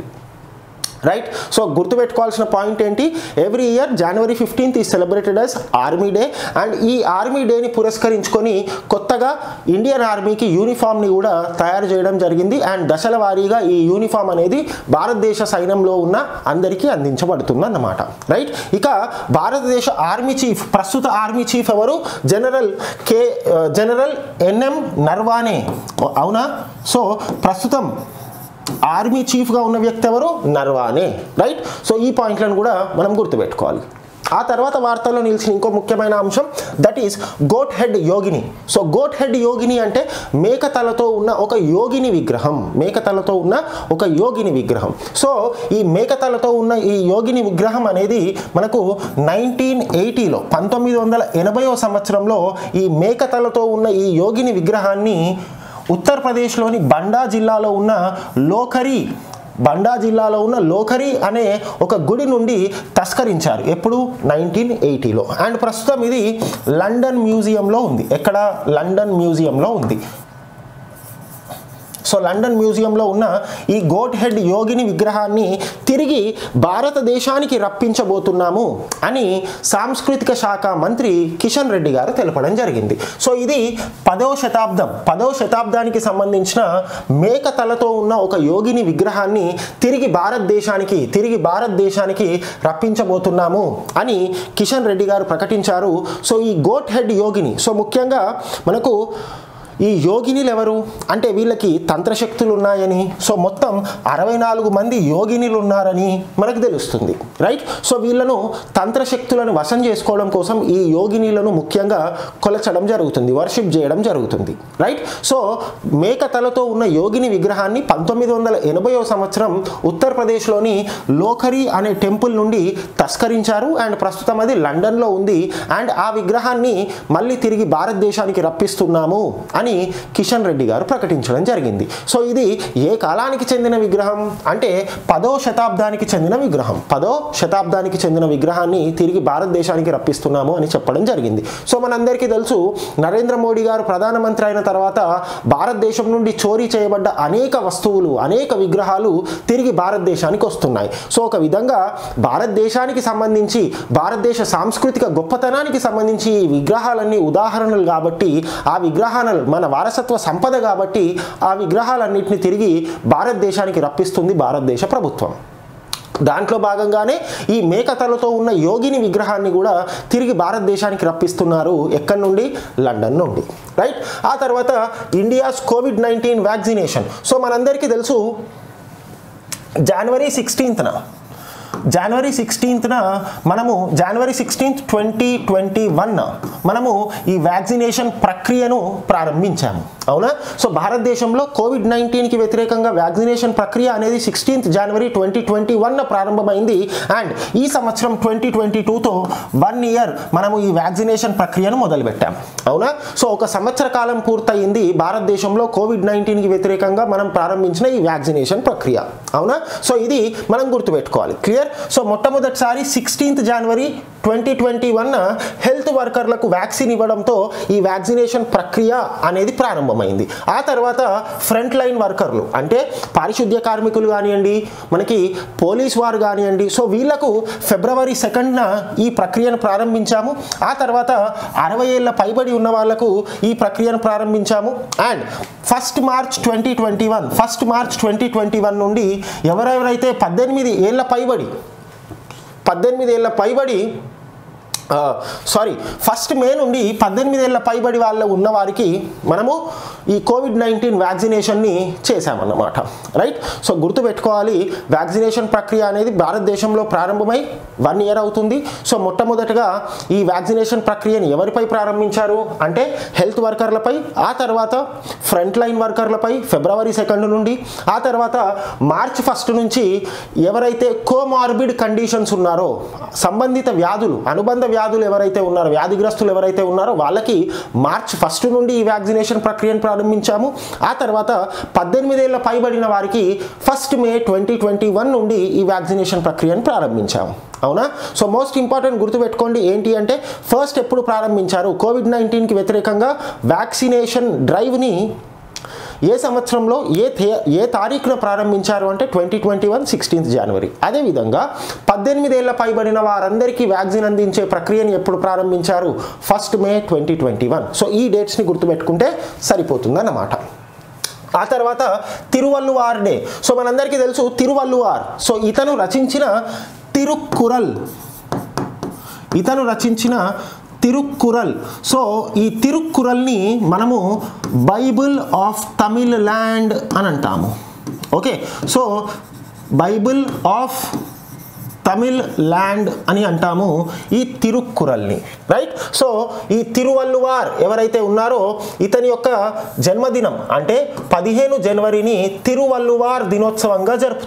రైట్ సో గుర్తుపెట్టుకోవాల్సిన పాయింట్ ఏంటి ఎవ్రీ ఇయర్ జనవరి ఫిఫ్టీన్త్ ఈ celebrated as army day and ఈ ఆర్మీ డేని పురస్కరించుకొని కొత్తగా ఇండియన్ ఆర్మీకి యూనిఫామ్ని కూడా తయారు చేయడం జరిగింది అండ్ దశల వారీగా ఈ యూనిఫామ్ అనేది భారతదేశ సైన్యంలో ఉన్న అందరికీ అందించబడుతుంది అన్నమాట రైట్ ఇక భారతదేశ ఆర్మీ చీఫ్ ప్రస్తుత ఆర్మీ చీఫ్ ఎవరు general K general NM Naravane అవునా సో ప్రస్తుతం ఆర్మీ చీఫ్గా ఉన్న వ్యక్తి ఎవరు నర్వానే రైట్ సో ఈ పాయింట్లను కూడా మనం గుర్తుపెట్టుకోవాలి ఆ తర్వాత వార్తల్లో నిలిచిన ఇంకో ముఖ్యమైన అంశం that is goat head Yogini so goat head Yogini అంటే మేకతలతో ఉన్న ఒక యోగిని విగ్రహం మేకతలతో ఉన్న ఒక యోగిని విగ్రహం సో ఈ మేకతలతో ఉన్న ఈ యోగిని విగ్రహం అనేది మనకు నైన్టీన్ ఎయిటీలో పంతొమ్మిది వందల ఎనభైవ సంవత్సరంలో ఈ మేకతలతో ఉన్న ఈ యోగిని విగ్రహాన్ని ఉత్తరప్రదేశ్లోని బండా జిల్లాలో ఉన్న లోకరి బండా జిల్లాలో ఉన్న లోకరి అనే ఒక గుడి నుండి తస్కరించారు ఎప్పుడు నైన్టీన్ ఎయిటీలో అండ్ ప్రస్తుతం ఇది లండన్ మ్యూజియంలో ఉంది ఎక్కడ లండన్ మ్యూజియంలో ఉంది సో లండన్ మ్యూజియంలో ఉన్న ఈ గోట్ హెడ్ యోగిని విగ్రహాన్ని తిరిగి భారతదేశానికి రప్పించబోతున్నాము అని సాంస్కృతిక శాఖ మంత్రి కిషన్ రెడ్డి గారు తెలపడం జరిగింది సో ఇది పదవ శతాబ్దం పదవ శతాబ్దానికి సంబంధించిన మేక తలతో ఉన్న ఒక యోగిని విగ్రహాన్ని తిరిగి భారతదేశానికి తిరిగి భారతదేశానికి రప్పించబోతున్నాము అని కిషన్ రెడ్డి గారు ప్రకటించారు సో ఈ గోట్ హెడ్ యోగిని సో ముఖ్యంగా మనకు ఈ యోగినిలు ఎవరు అంటే వీళ్ళకి తంత్రశక్తులు ఉన్నాయని సో మొత్తం అరవై నాలుగు మంది యోగినిలు ఉన్నారని మనకు తెలుస్తుంది రైట్ సో వీళ్ళను తంత్రశక్తులను వశం చేసుకోవడం కోసం ఈ యోగినిలను ముఖ్యంగా కొలచడం జరుగుతుంది వర్షిప్ చేయడం జరుగుతుంది రైట్ సో మేక తలతో ఉన్న యోగిని విగ్రహాన్ని పంతొమ్మిది వందల ఎనభైవ సంవత్సరం ఉత్తరప్రదేశ్లోని లోకరి అనే టెంపుల్ నుండి తస్కరించారు అండ్ ప్రస్తుతం అది లండన్లో ఉంది అండ్ ఆ విగ్రహాన్ని మళ్ళీ తిరిగి భారతదేశానికి రప్పిస్తున్నాము అని కిషన్ రెడ్డి గారు ప్రకటించడం జరిగింది సో ఇది ఏ కాలానికి చెందిన విగ్రహం అంటే పదో శతాబ్దానికి చెందిన విగ్రహం పదో శతాబ్దానికి చెందిన విగ్రహాన్ని తిరిగి భారతదేశానికి రప్పిస్తున్నాము అని చెప్పడం జరిగింది సో మనందరికీ తెలుసు నరేంద్ర మోడీ గారు ప్రధానమంత్రి అయిన తర్వాత భారతదేశం నుండి చోరీ చేయబడ్డ అనేక వస్తువులు అనేక విగ్రహాలు తిరిగి భారతదేశానికి వస్తున్నాయి సో ఒక విధంగా భారతదేశానికి సంబంధించి భారతదేశ సాంస్కృతిక గొప్పతనానికి సంబంధించి ఈ విగ్రహాలన్నీ ఉదాహరణలు కాబట్టి ఆ విగ్రహాలను మన వారసత్వ సంపద కాబట్టి ఆ విగ్రహాలన్నింటినీ తిరిగి భారతదేశానికి రప్పిస్తుంది భారతదేశ ప్రభుత్వం దాంట్లో భాగంగానే ఈ మేకతలతో ఉన్న యోగిని విగ్రహాన్ని కూడా తిరిగి భారతదేశానికి రప్పిస్తున్నారు ఎక్కడి నుండి లండన్ నుండి రైట్ ఆ తర్వాత India's covid nineteen vaccination so మనందరికీ తెలుసు జనవరి సిక్స్టీన్త్న జనవరి సిక్స్టీన్త్న మనము January sixteenth twenty twenty one మనము ఈ వ్యాక్సినేషన్ ప్రక్రియను ప్రారంభించాము అవునా సో భారతదేశంలో కోవిడ్ నైన్టీన్కి వ్యతిరేకంగా వ్యాక్సినేషన్ ప్రక్రియ అనేది sixteenth January twenty twenty one ప్రారంభమైంది అండ్ ఈ సంవత్సరం ట్వంటీ ట్వంటీ టూతో వన్ ఇయర్ మనము ఈ వ్యాక్సినేషన్ ప్రక్రియను మొదలుపెట్టాం అవునా సో ఒక సంవత్సర కాలం పూర్తయింది భారతదేశంలో కోవిడ్ నైన్టీన్కి వ్యతిరేకంగా మనం ప్రారంభించిన ఈ వ్యాక్సినేషన్ ప్రక్రియ అవునా సో ఇది మనం గుర్తుపెట్టుకోవాలి క్లియర్ సో మొట్టమొదటిసారి sixteenth January twenty twenty one health వర్కర్లకు వ్యాక్సిన్ ఇవ్వడంతో ఈ వ్యాక్సినేషన్ ప్రక్రియ అనేది ప్రారంభమైంది ఆ తర్వాత ఫ్రంట్ లైన్ వర్కర్లు అంటే పారిశుద్ధ్య కార్మికులు కానివ్వండి మనకి పోలీస్ వారు కానివ్వండి సో వీళ్ళకు ఫిబ్రవరి సెకండ్న ఈ ప్రక్రియను ప్రారంభించాము ఆ తర్వాత అరవై ఏళ్ళ పైబడి ఉన్న వాళ్లకు ఈ ప్రక్రియను ప్రారంభించాము and first March twenty twenty one first March twenty twenty one నుండి ఎవరెవరైతే పద్దెనిమిది ఏళ్ళ పైబడి పద్దెనిమిది ఏళ్ళ పైబడి సారీ ఫస్ట్ మే నుండి పద్దెనిమిది ఏళ్ళ పైబడి వాళ్ళ ఉన్న వారికి మనము ఈ కోవిడ్ నైన్టీన్ వ్యాక్సినేషన్ని చేశామన్నమాట రైట్ సో గుర్తుపెట్టుకోవాలి వ్యాక్సినేషన్ ప్రక్రియ అనేది భారతదేశంలో ప్రారంభమై వన్ ఇయర్ అవుతుంది సో మొట్టమొదటగా ఈ వ్యాక్సినేషన్ ప్రక్రియని ఎవరిపై ప్రారంభించారు అంటే హెల్త్ వర్కర్లపై ఆ తర్వాత ఫ్రంట్ లైన్ వర్కర్లపై ఫిబ్రవరి సెకండ్ నుండి ఆ తర్వాత మార్చ్ ఫస్ట్ నుంచి ఎవరైతే కోమార్బిడ్ కండిషన్స్ ఉన్నారో సంబంధిత వ్యాధులు అనుబంధ వ్యాధులు ఎవరైతే ఉన్నారో వ్యాధిగ్రస్తులు ఎవరైతే ఉన్నారో వాళ్ళకి మార్చ్ ఫస్ట్ నుండి ఈ వ్యాక్సినేషన్ ప్రక్రియను ప్రారంభించాము ఆ తర్వాత పద్దెనిమిదేళ్ల పైబడిన వారికి first May twenty twenty one నుండి ఈ వ్యాక్సినేషన్ ప్రక్రియను ప్రారంభించాము అవునా సో మోస్ట్ ఇంపార్టెంట్ గుర్తుపెట్టుకోండి ఏంటి అంటే ఫస్ట్ ఎప్పుడు ప్రారంభించారు కోవిడ్ నైన్టీన్కి వ్యతిరేకంగా వ్యాక్సినేషన్ డ్రైవ్ని ఏ సంవత్సరంలో ఏ తే ఏ తారీఖున ప్రారంభించారు అంటే twenty twenty one sixteenth January అదేవిధంగా పద్దెనిమిదేళ్ల పైబడిన వారందరికీ వ్యాక్సిన్ అందించే ప్రక్రియను ఎప్పుడు ప్రారంభించారు first May twenty twenty one so ఈ డేట్స్ని గుర్తుపెట్టుకుంటే సరిపోతుందన్నమాట ఆ తర్వాత తిరువల్లువార్ డే సో మనందరికీ తెలుసు తిరువల్లువార్ సో ఇతను రచించిన తిరుక్కురల్ ఇతను రచించిన తిరుక్కురల్ సో ఈ తిరుక్కురల్ని మనము బైబిల్ ఆఫ్ తమిళ్ ల్యాండ్ అని అంటాము okay so Bible of Tamil land అని అంటాము ఈ తిరుక్కురల్ని రైట్ సో ఈ తిరువల్లువార్ ఎవరైతే ఉన్నారో ఇతని యొక్క జన్మదినం అంటే పదిహేను జనవరిని తిరువల్లువార్ దినోత్సవంగా జరుపుతాం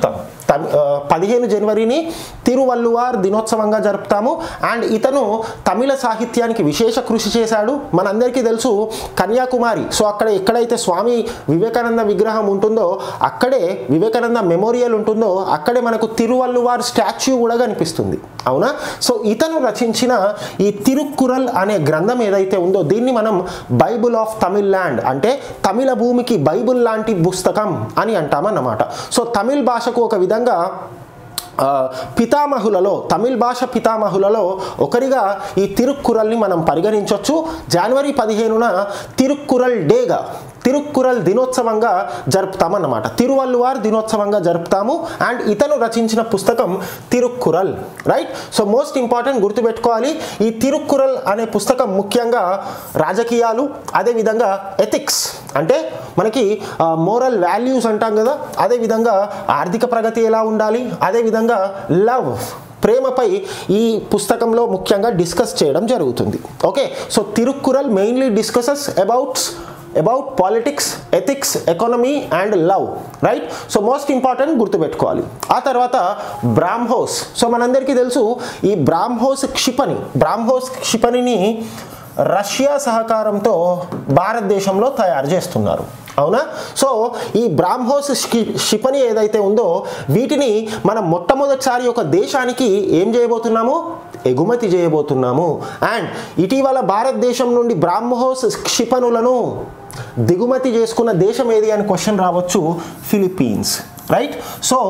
తమి- ఆ, పదిహేను జనవరిని తిరువల్లువార్ దినోత్సవంగా జరుపుతాము అండ్ ఇతను తమిళ సాహిత్యానికి విశేష కృషి చేశాడు మనందరికీ తెలుసు కన్యాకుమారి సో అక్కడ ఎక్కడైతే స్వామి వివేకానంద విగ్రహం ఉంటుందో అక్కడే వివేకానంద మెమోరియల్ ఉంటుందో అక్కడే మనకు తిరువల్లువార్ స్టాచ్యూ కూడా కనిపిస్తుంది అవునా సో ఇతను రచించిన ఈ తిరుక్కురల్ అనే గ్రంథం ఏదైతే ఉందో దీన్ని మనం బైబుల్ ఆఫ్ తమిళ్ ల్యాండ్ అంటే తమిళ భూమికి బైబుల్ లాంటి పుస్తకం అని అంటామన్నమాట సో తమిళ్ భాషకు ఒక విధంగా ఆ, పితామహులలో తమిళ్ భాష పితామహులలో ఒకరిగా ఈ తిరుక్కురల్ని మనం పరిగణించవచ్చు జనవరి పదిహేనున తిరుక్కురల్ డేగా తిరుక్కురల్ దినోత్సవంగా జరుపుతామన్నమాట తిరువల్లువార్ దినోత్సవంగా జరుపుతాము అండ్ ఇతను రచించిన పుస్తకం Thirukkural right so most important గుర్తుపెట్టుకోవాలి ఈ తిరుక్కురల్ అనే పుస్తకం ముఖ్యంగా రాజకీయాలు అదేవిధంగా ఎథిక్స్ అంటే మనకి మోరల్ వాల్యూస్ అంటాం కదా అదేవిధంగా ఆర్థిక ప్రగతి ఎలా ఉండాలి అదేవిధంగా లవ్ ప్రేమపై ఈ పుస్తకంలో ముఖ్యంగా డిస్కస్ చేయడం జరుగుతుంది okay so Thirukkural mainly discusses about about politics ethics economy and love right so most important గుర్తుపెట్టుకోవాలి ఆ తర్వాత బ్రాహ్మోస్ సో మనందరికీ తెలుసు ఈ బ్రాహ్మోస్ క్షిపణి బ్రాహ్మోస్ క్షిపణిని రష్యా సహకారంతో భారతదేశంలో తయారు చేస్తున్నారు అవునా సో ఈ బ్రాహ్మోస్ క్షి- క్షిపణి ఏదైతే ఉందో వీటిని మనం మొట్టమొదటిసారి ఒక దేశానికి ఏం చేయబోతున్నాము ఎగుమతి చేయబోతున్నాము అండ్ ఇటీవల భారతదేశం నుండి బ్రాహ్మోస్ క్షిపణులను దిగుమతి చేసుకున్న దేశం ఏది అని క్వశ్చన్ రావచ్చు Philippines right so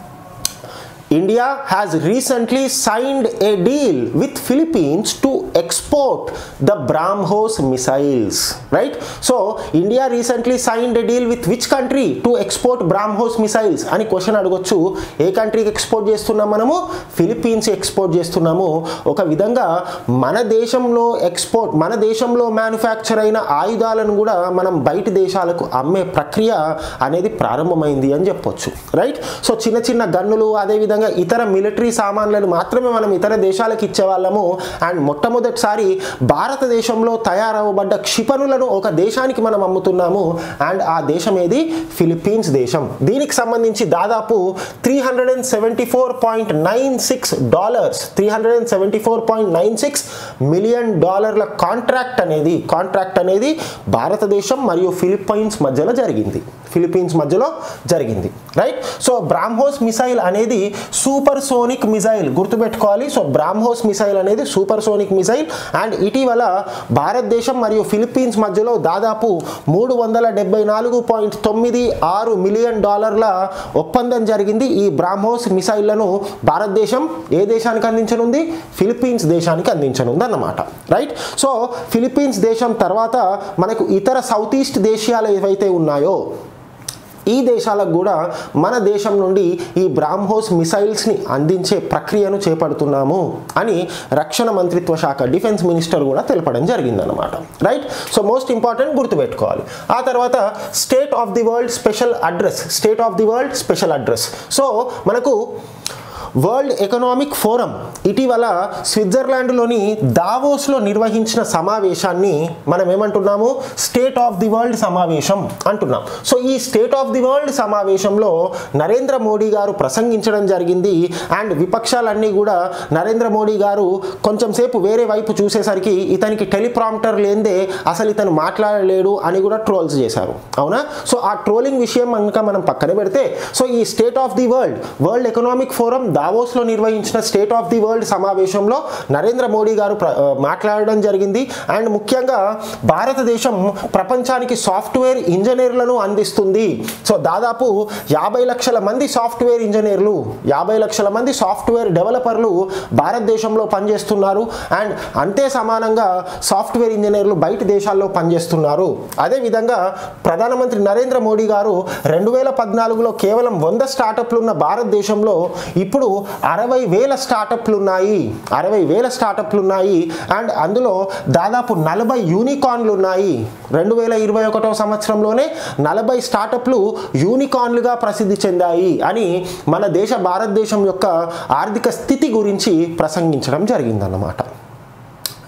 India has recently signed a deal with Philippines to export the BrahMos missiles, right? So India recently signed a deal with which country to export BrahMos missiles అని question అడగొచ్చు ఏ కంట్రీకి export చేస్తున్నాం మనము Philippines export చేస్తున్నాము ఒక విధంగా మన దేశంలో ఎక్స్పోర్ట్ మన దేశంలో మ్యానుఫ్యాక్చర్ అయిన ఆయుధాలను కూడా మనం బయట దేశాలకు అమ్మే ప్రక్రియ అనేది ప్రారంభమైంది అని చెప్పొచ్చు రైట్ సో చిన్న చిన్న గన్నులు అదేవిధంగా ఇతర మిలిటరీ సామాన్లను మాత్రమే మనం ఇతర దేశాలకు ఇచ్చేవాళ్ళము అండ్ మొట్టమొదటిసారి భారతదేశంలో తయారవబడ్డ క్షిపణులను ఒక దేశానికి మనం అమ్ముతున్నాము అండ్ ఆ దేశం ఏది ఫిలిప్పీన్స్ దేశం దీనికి సంబంధించి దాదాపు three hundred and seventy four point nine six dollars three hundred and seventy four point nine six million డాలర్ల కాంట్రాక్ట్ అనేది కాంట్రాక్ట్ అనేది భారతదేశం మరియు ఫిలిప్పైన్స్ మధ్యలో జరిగింది ఫిలిప్పీన్స్ మధ్యలో జరిగింది రైట్ సో బ్రాహ్మోస్ మిసైల్ అనేది సూపర్ సోనిక్ మిసైల్ గుర్తుపెట్టుకోవాలి సో బ్రాహ్మోస్ మిసైల్ అనేది సూపర్ సోనిక్ మిసైల్ అండ్ ఇటీవల భారతదేశం మరియు ఫిలిప్పీన్స్ మధ్యలో దాదాపు మూడు వందల డెబ్బై నాలుగు పాయింట్ తొమ్మిది ఆరు మిలియన్ డాలర్ల ఒప్పందం జరిగింది ఈ బ్రాహ్మోస్ మిసైళ్లను భారతదేశం ఏ దేశానికి అందించనుంది ఫిలిప్పీన్స్ దేశానికి అందించనుంది అన్నమాట రైట్ సో ఫిలిప్పీన్స్ దేశం తర్వాత మనకు ఇతర సౌత్ ఈస్ట్ దేశాలు ఏవైతే ఉన్నాయో ఈ దేశాలకు కూడా మన దేశం నుండి ఈ బ్రాహ్మోస్ మిసైల్స్ని అందించే ప్రక్రియను చేపడుతున్నాము అని రక్షణ మంత్రిత్వ శాఖ డిఫెన్స్ మినిస్టర్ కూడా తెలపడం జరిగిందనమాట రైట్ సో మోస్ట్ ఇంపార్టెంట్ గుర్తుపెట్టుకోవాలి ఆ తర్వాత state of the world special address state of the world special address so మనకు వరల్డ్ ఎకనామిక్ ఫోరం ఇటీవల స్విట్జర్లాండ్లోని దావోస్లో నిర్వహించిన సమావేశాన్ని మనం ఏమంటున్నాము స్టేట్ ఆఫ్ ది వరల్డ్ సమావేశం అంటున్నాం సో ఈ స్టేట్ ఆఫ్ ది వరల్డ్ సమావేశంలో నరేంద్ర మోడీ గారు ప్రసంగించడం జరిగింది అండ్ విపక్షాలన్నీ కూడా నరేంద్ర మోడీ గారు కొంచెం సేపు వేరే వైపు చూసేసరికి ఇతనికి టెలిప్రాంప్టర్ లేదే అసలు ఇతను మాట్లాడలేడు అని కూడా ట్రోల్స్ చేశారు అవునా సో ఆ ట్రోలింగ్ విషయం కనుక మనం పక్కన పెడితే సో ఈ state of the world world economic forum దావోస్లో నిర్వహించిన స్టేట్ ఆఫ్ ది వరల్డ్ సమావేశంలో నరేంద్ర మోడీ గారు ప్ర- ఆ, మాట్లాడడం జరిగింది అండ్ ముఖ్యంగా భారతదేశం ప్రపంచానికి సాఫ్ట్వేర్ ఇంజనీర్లను అందిస్తుంది సో దాదాపు యాభై లక్షల మంది సాఫ్ట్వేర్ ఇంజనీర్లు యాభై లక్షల మంది సాఫ్ట్వేర్ డెవలపర్లు భారతదేశంలో పనిచేస్తున్నారు అండ్ అంతే సమానంగా సాఫ్ట్వేర్ ఇంజనీర్లు బయట దేశాల్లో పనిచేస్తున్నారు అదేవిధంగా ప్రధానమంత్రి నరేంద్ర మోడీ గారు రెండు వేల పద్నాలుగులో కేవలం వంద స్టార్టప్లు ఉన్న భారతదేశంలో ఇప్పుడు అరవై వేల స్టార్టప్లు ఉన్నాయి అరవై వేల స్టార్టప్లు ఉన్నాయి అండ్ అందులో దాదాపు నలభై యూనికార్న్లు ఉన్నాయి రెండు వేల ఇరవై ఒకటో సంవత్సరంలోనే నలభై స్టార్టప్లు యూనికార్న్లుగా ప్రసిద్ధి చెందాయి అని మన దేశ భారతదేశం యొక్క ఆర్థిక స్థితి గురించి ప్రసంగించడం జరిగిందన్నమాట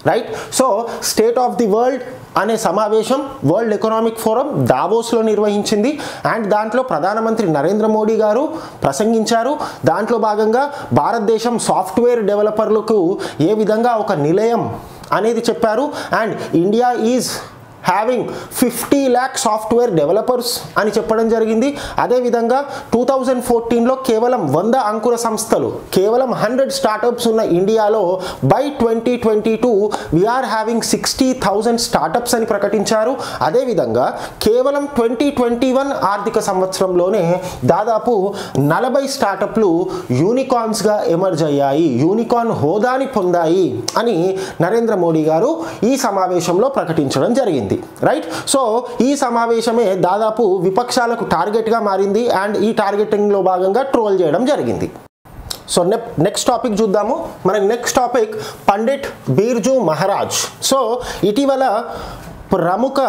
right so state of the world అనే సమావేశం వరల్డ్ ఎకనామిక్ ఫోరం దావోస్లో నిర్వహించింది అండ్ దాంట్లో ప్రధానమంత్రి నరేంద్ర మోడీ గారు ప్రసంగించారు దాంట్లో భాగంగా భారతదేశం సాఫ్ట్వేర్ డెవలపర్లకు ఏ విధంగా ఒక నిలయం అనేది చెప్పారు and India is having fifty lakh software developers అని చెప్పడం జరిగింది అదేవిధంగా టూ థౌజండ్ ఫోర్టీన్లో కేవలం వంద అంకుర సంస్థలు కేవలం హండ్రెడ్ స్టార్టప్స్ ఉన్న ఇండియాలో by twenty twenty two we are having sixty thousand startups అని ప్రకటించారు అదేవిధంగా కేవలం ట్వంటీ ట్వంటీ వన్ ఆర్థిక సంవత్సరంలోనే దాదాపు నలభై స్టార్టప్లు యూనికార్న్స్గా ఎమర్జ్ అయ్యాయి యూనికార్న్ హోదాని పొందాయి అని నరేంద్ర మోడీ గారు ఈ సమావేశంలో ప్రకటించడం జరిగింది రైట్ సో ఈ సమావేశమే దాదాపు విపక్షాలకు టార్గెట్గా మారింది అండ్ ఈ టార్గెటింగ్లో భాగంగా ట్రోల్ చేయడం జరిగింది సో నె నెక్స్ట్ టాపిక్ చూద్దాము మనకి next topic Pandit Birju Maharaj so ఇటీవల ప్రముఖ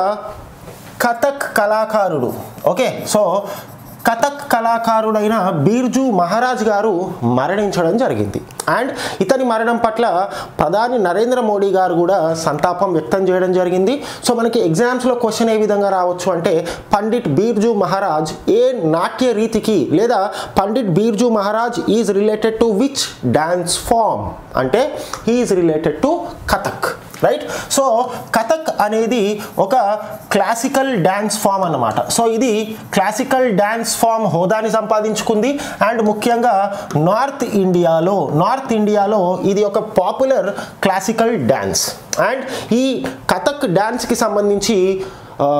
కథక్ కళాకారుడు ఓకే సో కథక్ కళాకారుడైన బీర్జు మహారాజ్ గారు మరణించడం జరిగింది అండ్ ఇతని మరణం పట్ల ప్రధాని నరేంద్ర మోడీ గారు కూడా సంతాపం వ్యక్తం చేయడం జరిగింది సో మనకి ఎగ్జామ్స్లో క్వశ్చన్ ఏ విధంగా రావచ్చు అంటే పండిట్ బీర్జు మహారాజ్ ఏ నాట్య రీతికి లేదా Pandit Birju Maharaj is related to which dance form అంటే he is related to Kathak right so Kathak అనేది ఒక క్లాసికల్ డ్యాన్స్ ఫామ్ అన్నమాట సో ఇది క్లాసికల్ డ్యాన్స్ ఫామ్ హోదాని సంపాదించుకుంది అండ్ ముఖ్యంగా నార్త్ ఇండియాలో నార్త్ ఇండియాలో ఇది ఒక పాపులర్ క్లాసికల్ డ్యాన్స్ అండ్ ఈ కథక్ డ్యాన్స్కి సంబంధించి ఆ,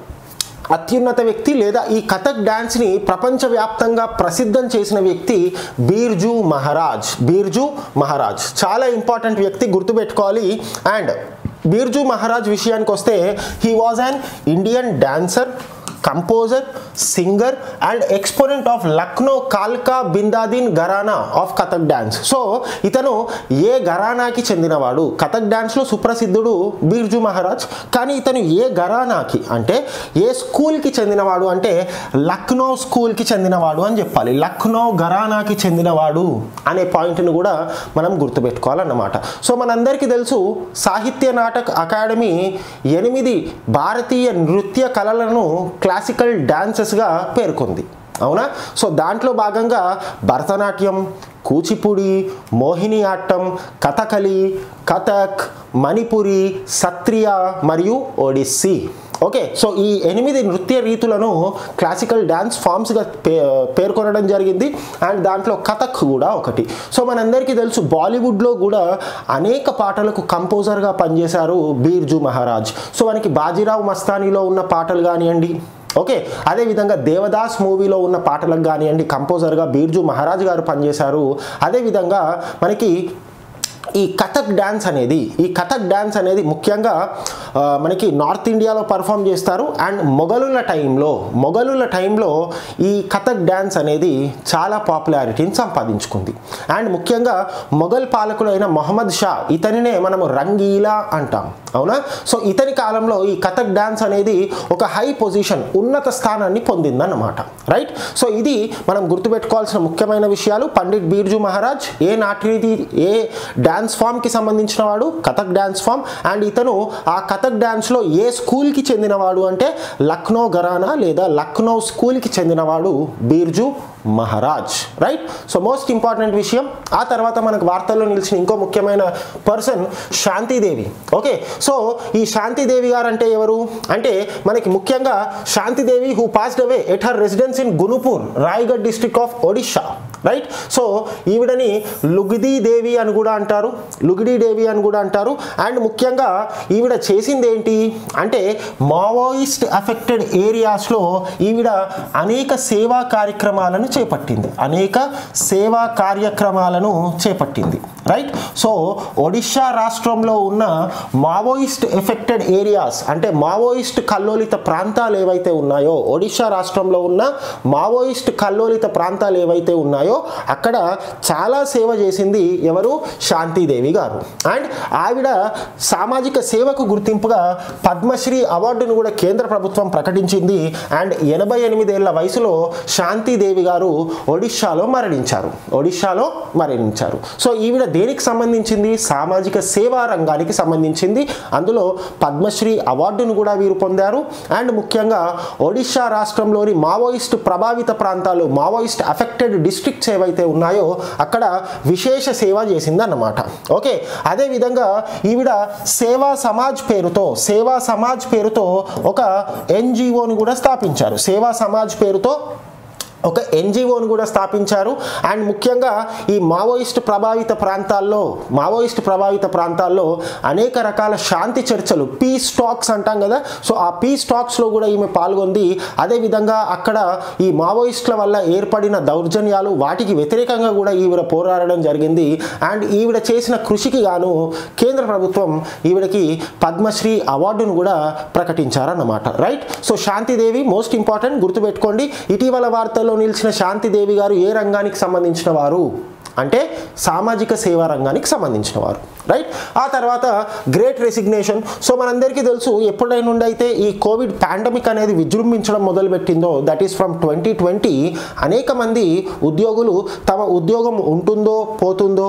అత్యున్నత వ్యక్తి లేదా ఈ కథక్ డ్యాన్స్ని ప్రపంచవ్యాప్తంగా ప్రసిద్ధం చేసిన వ్యక్తి బీర్జు మహారాజ్ బీర్జు మహారాజ్ చాలా ఇంపార్టెంట్ వ్యక్తి గుర్తుపెట్టుకోవాలి అండ్ బీర్జు మహారాజ్ విషయానికి వస్తే he was an Indian dancer composer singer and exponent of Lucknow కాల్కా Bindadin gharana of Kathak dance so ఇతను ఏ గరానాకి చెందినవాడు కథక్ డ్యాన్స్లో సుప్రసిద్ధుడు బీర్జు మహారాజ్ కానీ ఇతను ఏ గరానాకి అంటే ఏ స్కూల్కి చెందినవాడు అంటే లక్నో స్కూల్కి చెందినవాడు అని చెప్పాలి లక్నో గరానాకి చెందినవాడు అనే పాయింట్ని కూడా మనం గుర్తుపెట్టుకోవాలన్నమాట సో మనందరికీ తెలుసు సాహిత్య నాటక్ అకాడమీ ఎనిమిది భారతీయ నృత్య కళలను క్లాసికల్ డాన్సెస్గా పేర్కొంది అవునా సో దాంట్లో భాగంగా భరతనాట్యం కూచిపూడి మోహిని ఆట్టం కథకలి కథక్ మణిపురి సత్రియ మరియు ఒడిస్సీ ఓకే సో ఈ ఎనిమిది నృత్య రీతులను క్లాసికల్ డ్యాన్స్ ఫామ్స్గా పే పేర్కొనడం జరిగింది అండ్ దాంట్లో కథక్ కూడా ఒకటి సో మనందరికీ తెలుసు బాలీవుడ్లో కూడా అనేక పాటలకు కంపోజర్గా పనిచేశారు బీర్జు మహారాజ్ సో మనకి బాజీరావు మస్తానీలో ఉన్న పాటలు కానివ్వండి ఓకే అదేవిధంగా దేవదాస్ మూవీలో ఉన్న పాటలకు కానివ్వండి కంపోజర్గా బీర్జు మహారాజ్ గారు పనిచేశారు అదేవిధంగా మనకి ఈ కథక్ డ్యాన్స్ అనేది ఈ కథక్ డ్యాన్స్ అనేది ముఖ్యంగా ఆ, మనకి నార్త్ ఇండియాలో పర్ఫామ్ చేస్తారు అండ్ మొఘలుల టైంలో మొఘలుల టైంలో ఈ కథక్ డ్యాన్స్ అనేది చాలా పాపులారిటీని సంపాదించుకుంది అండ్ ముఖ్యంగా మొఘల్ పాలకుడైన మొహమ్మద్ షా ఇతనినే మనము రంగీలా అంటాం అవునా సో ఇతని కాలంలో ఈ కథక్ డ్యాన్స్ అనేది ఒక హై పొజిషన్ ఉన్నత స్థానాన్ని పొందిందన్నమాట రైట్ సో ఇది మనం గుర్తుపెట్టుకోవాల్సిన ముఖ్యమైన విషయాలు పండిట్ బీర్జు మహారాజ్ ఏ నాట్యరీతి ఏ డ్యాన్స్ ఫామ్కి సంబంధించిన వాడు కథక్ డ్యాన్స్ ఫామ్ అండ్ ఇతను ఆ కథక్ డ్యాన్స్లో ఏ స్కూల్కి చెందినవాడు అంటే లక్నో ఘరానా లేదా లక్నో స్కూల్కి చెందినవాడు Birju Maharaj right so most important విషయం ఆ తర్వాత మనకు వార్తల్లో నిలిచిన ఇంకో ముఖ్యమైన పర్సన్ శాంతిదేవి ఓకే సో ఈ శాంతిదేవి గారు అంటే ఎవరు అంటే మనకి ముఖ్యంగా Shanti Devi who passed away at her residence in Gunupur Raigarh district of Odisha right so ఈవిడని లుగిదీ దేవి అని కూడా అంటారు లుగిడీ దేవి అని కూడా అంటారు అండ్ ముఖ్యంగా ఈవిడ చేసింది ఏంటి అంటే మావోయిస్ట్ అఫెక్టెడ్ ఏరియాస్లో ఈవిడ అనేక సేవా కార్యక్రమాలను చేపట్టింది అనేక సేవా కార్యక్రమాలను చేపట్టింది రైట్ సో ఒడిషా రాష్ట్రంలో ఉన్న మావోయిస్ట్ ఎఫెక్టెడ్ ఏరియాస్ అంటే మావోయిస్ట్ కల్లోలిత ప్రాంతాలు ఏవైతే ఉన్నాయో ఒడిషా రాష్ట్రంలో ఉన్న మావోయిస్ట్ కల్లోలిత ప్రాంతాలు ఏవైతే ఉన్నాయో అక్కడ చాలా సేవ చేసింది ఎవరు శాంతిదేవి గారు అండ్ ఆవిడ సామాజిక సేవకు గుర్తింపుగా పద్మశ్రీ అవార్డును కూడా కేంద్ర ప్రభుత్వం ప్రకటించింది అండ్ ఎనభై ఎనిమిదేళ్ల వయసులో శాంతిదేవి గారు ఒడిషాలో మరణించారు ఒడిషాలో మరణించారు సో ఈవిడ దేనికి సంబంధించింది సామాజిక సేవా రంగానికి సంబంధించింది అందులో పద్మశ్రీ అవార్డును కూడా వీరు పొందారు అండ్ ముఖ్యంగా ఒడిశా రాష్ట్రంలోని మావోయిస్ట్ ప్రభావిత ప్రాంతాలు మావోయిస్ట్ అఫెక్టెడ్ డిస్ట్రిక్ట్స్ ఏవైతే ఉన్నాయో అక్కడ విశేష సేవ చేసిందన్నమాట ఓకే అదేవిధంగా ఈవిడ సేవా సమాజ్ పేరుతో సేవా సమాజ్ పేరుతో ఒక ఎన్జిఓని కూడా స్థాపించారు సేవా సమాజ్ పేరుతో ఒక ఎన్జిఓని కూడా స్థాపించారు అండ్ ముఖ్యంగా ఈ మావోయిస్ట్ ప్రభావిత ప్రాంతాల్లో మావోయిస్ట్ ప్రభావిత ప్రాంతాల్లో అనేక రకాల శాంతి చర్చలు పీస్ టాక్స్ అంటాం కదా సో ఆ పీస్ టాక్స్లో కూడా ఈమె పాల్గొంది అదేవిధంగా అక్కడ ఈ మావోయిస్టుల వల్ల ఏర్పడిన దౌర్జన్యాలు వాటికి వ్యతిరేకంగా కూడా ఈవిడ పోరాడడం జరిగింది అండ్ ఈవిడ చేసిన కృషికి గాను కేంద్ర ప్రభుత్వం ఈవిడకి పద్మశ్రీ అవార్డును కూడా ప్రకటించారన్నమాట right so Shanti Devi most important గుర్తుపెట్టుకోండి ఇటీవల వార్తల్లో నిలిచిన శాంతిదేవి గారు ఏ రంగానికి సంబంధించిన వారు అంటే సామాజిక సేవా రంగానికి సంబంధించిన వారు రైట్ ఆ తర్వాత గ్రేట్ రెసిగ్నేషన్ సో మనందరికీ తెలుసు ఎప్పుడైనా నుండి అయితే ఈ కోవిడ్ పాండమిక్ అనేది విజృంభించడం మొదలుపెట్టిందో that is from twenty twenty అనేక మంది ఉద్యోగులు తమ ఉద్యోగం ఉంటుందో పోతుందో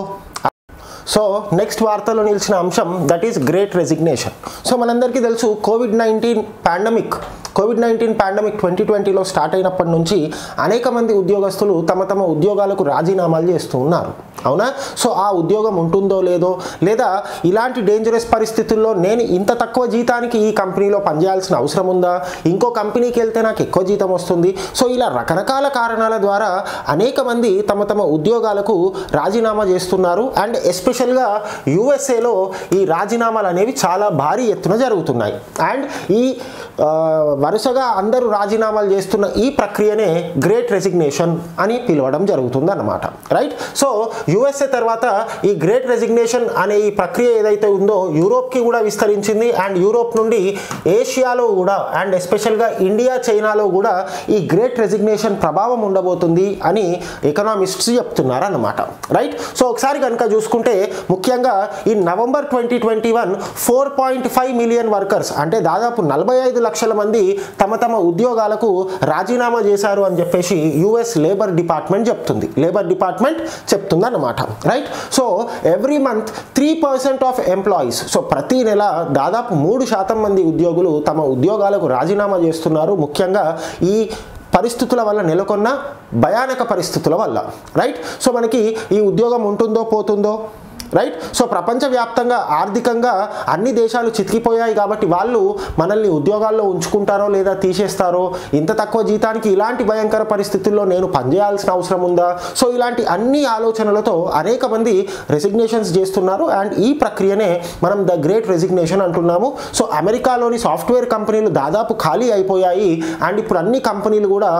సో నెక్స్ట్ వార్తలో నిలిచిన అంశం that is great resignation so మనందరికీ తెలుసు Covid nineteen pandemic Covid nineteen pandemic twenty ట్వంటీలో స్టార్ట్ అయినప్పటి నుంచి అనేక మంది ఉద్యోగస్తులు తమ తమ ఉద్యోగాలకు రాజీనామాలు చేస్తూ ఉన్నారు అవునా సో ఆ ఉద్యోగం ఉంటుందో లేదో లేదా ఇలాంటి డేంజరస్ పరిస్థితుల్లో నేను ఇంత తక్కువ జీతానికి ఈ కంపెనీలో పనిచేయాల్సిన అవసరం ఉందా ఇంకో కంపెనీకి వెళ్తే నాకు ఎక్కువ జీతం వస్తుంది సో ఇలా రకరకాల కారణాల ద్వారా అనేక మంది తమ తమ ఉద్యోగాలకు రాజీనామా చేస్తున్నారు అండ్ ఎస్పెషల్గా యుఎస్ఏలో ఈ రాజీనామాలు అనేవి చాలా భారీ ఎత్తున జరుగుతున్నాయి అండ్ ఈ ఆ, వరుసగా అందరూ రాజీనామాలు చేస్తున్న ఈ ప్రక్రియనే గ్రేట్ రెసిగ్నేషన్ అని పిలవడం జరుగుతుంది అన్నమాట రైట్ సో యుఎస్ఏ తర్వాత ఈ గ్రేట్ రెసిగ్నేషన్ అనే ఈ ప్రక్రియ ఏదైతే ఉందో యూరోప్కి కూడా విస్తరించింది అండ్ యూరోప్ నుండి ఏషియాలో కూడా అండ్ ఎస్పెషల్గా ఇండియా చైనాలో కూడా ఈ గ్రేట్ రెసిగ్నేషన్ ప్రభావం ఉండబోతుంది అని ఎకనామిస్ట్స్ చెప్తున్నారు అన్నమాట రైట్ సో ఒకసారి కనుక చూసుకుంటే ముఖ్యంగా ఈ November twenty twenty one four point five million workers అంటే దాదాపు నలభై ఐదు లక్షల మంది తమ తమ ఉద్యోగాలకు రాజీనామా చేశారు అని చెప్పేసి యుఎస్ లేబర్ డిపార్ట్మెంట్ చెప్తుంది లేబర్ డిపార్ట్మెంట్ చెప్తుంది అన్నమాట right so every month three percent of employees so ప్రతి నెల దాదాపు మూడు శాతం మంది ఉద్యోగులు తమ ఉద్యోగాలకు రాజీనామా చేస్తున్నారు ముఖ్యంగా ఈ పరిస్థితుల వల్ల నెలకొన్న భయానక పరిస్థితుల వల్ల రైట్ సో మనకి ఈ ఉద్యోగం ఉంటుందో పోతుందో రైట్ సో ప్రపంచవ్యాప్తంగా ఆర్థికంగా అన్ని దేశాలు చితికిపోయాయి కాబట్టి వాళ్ళు మనల్ని ఉద్యోగాల్లో ఉంచుకుంటారో లేదా తీసేస్తారో ఇంత తక్కువ జీతానికి ఇలాంటి భయంకర పరిస్థితుల్లో నేను పనిచేయాల్సిన అవసరం ఉందా సో ఇలాంటి అన్ని ఆలోచనలతో అనేక మంది రెసిగ్నేషన్స్ చేస్తున్నారు అండ్ ఈ ప్రక్రియనే మనం ద గ్రేట్ రెసిగ్నేషన్ అంటున్నాము సో అమెరికాలోని సాఫ్ట్వేర్ కంపెనీలు దాదాపు ఖాళీ అయిపోయాయి అండ్ ఇప్పుడు అన్ని కంపెనీలు కూడా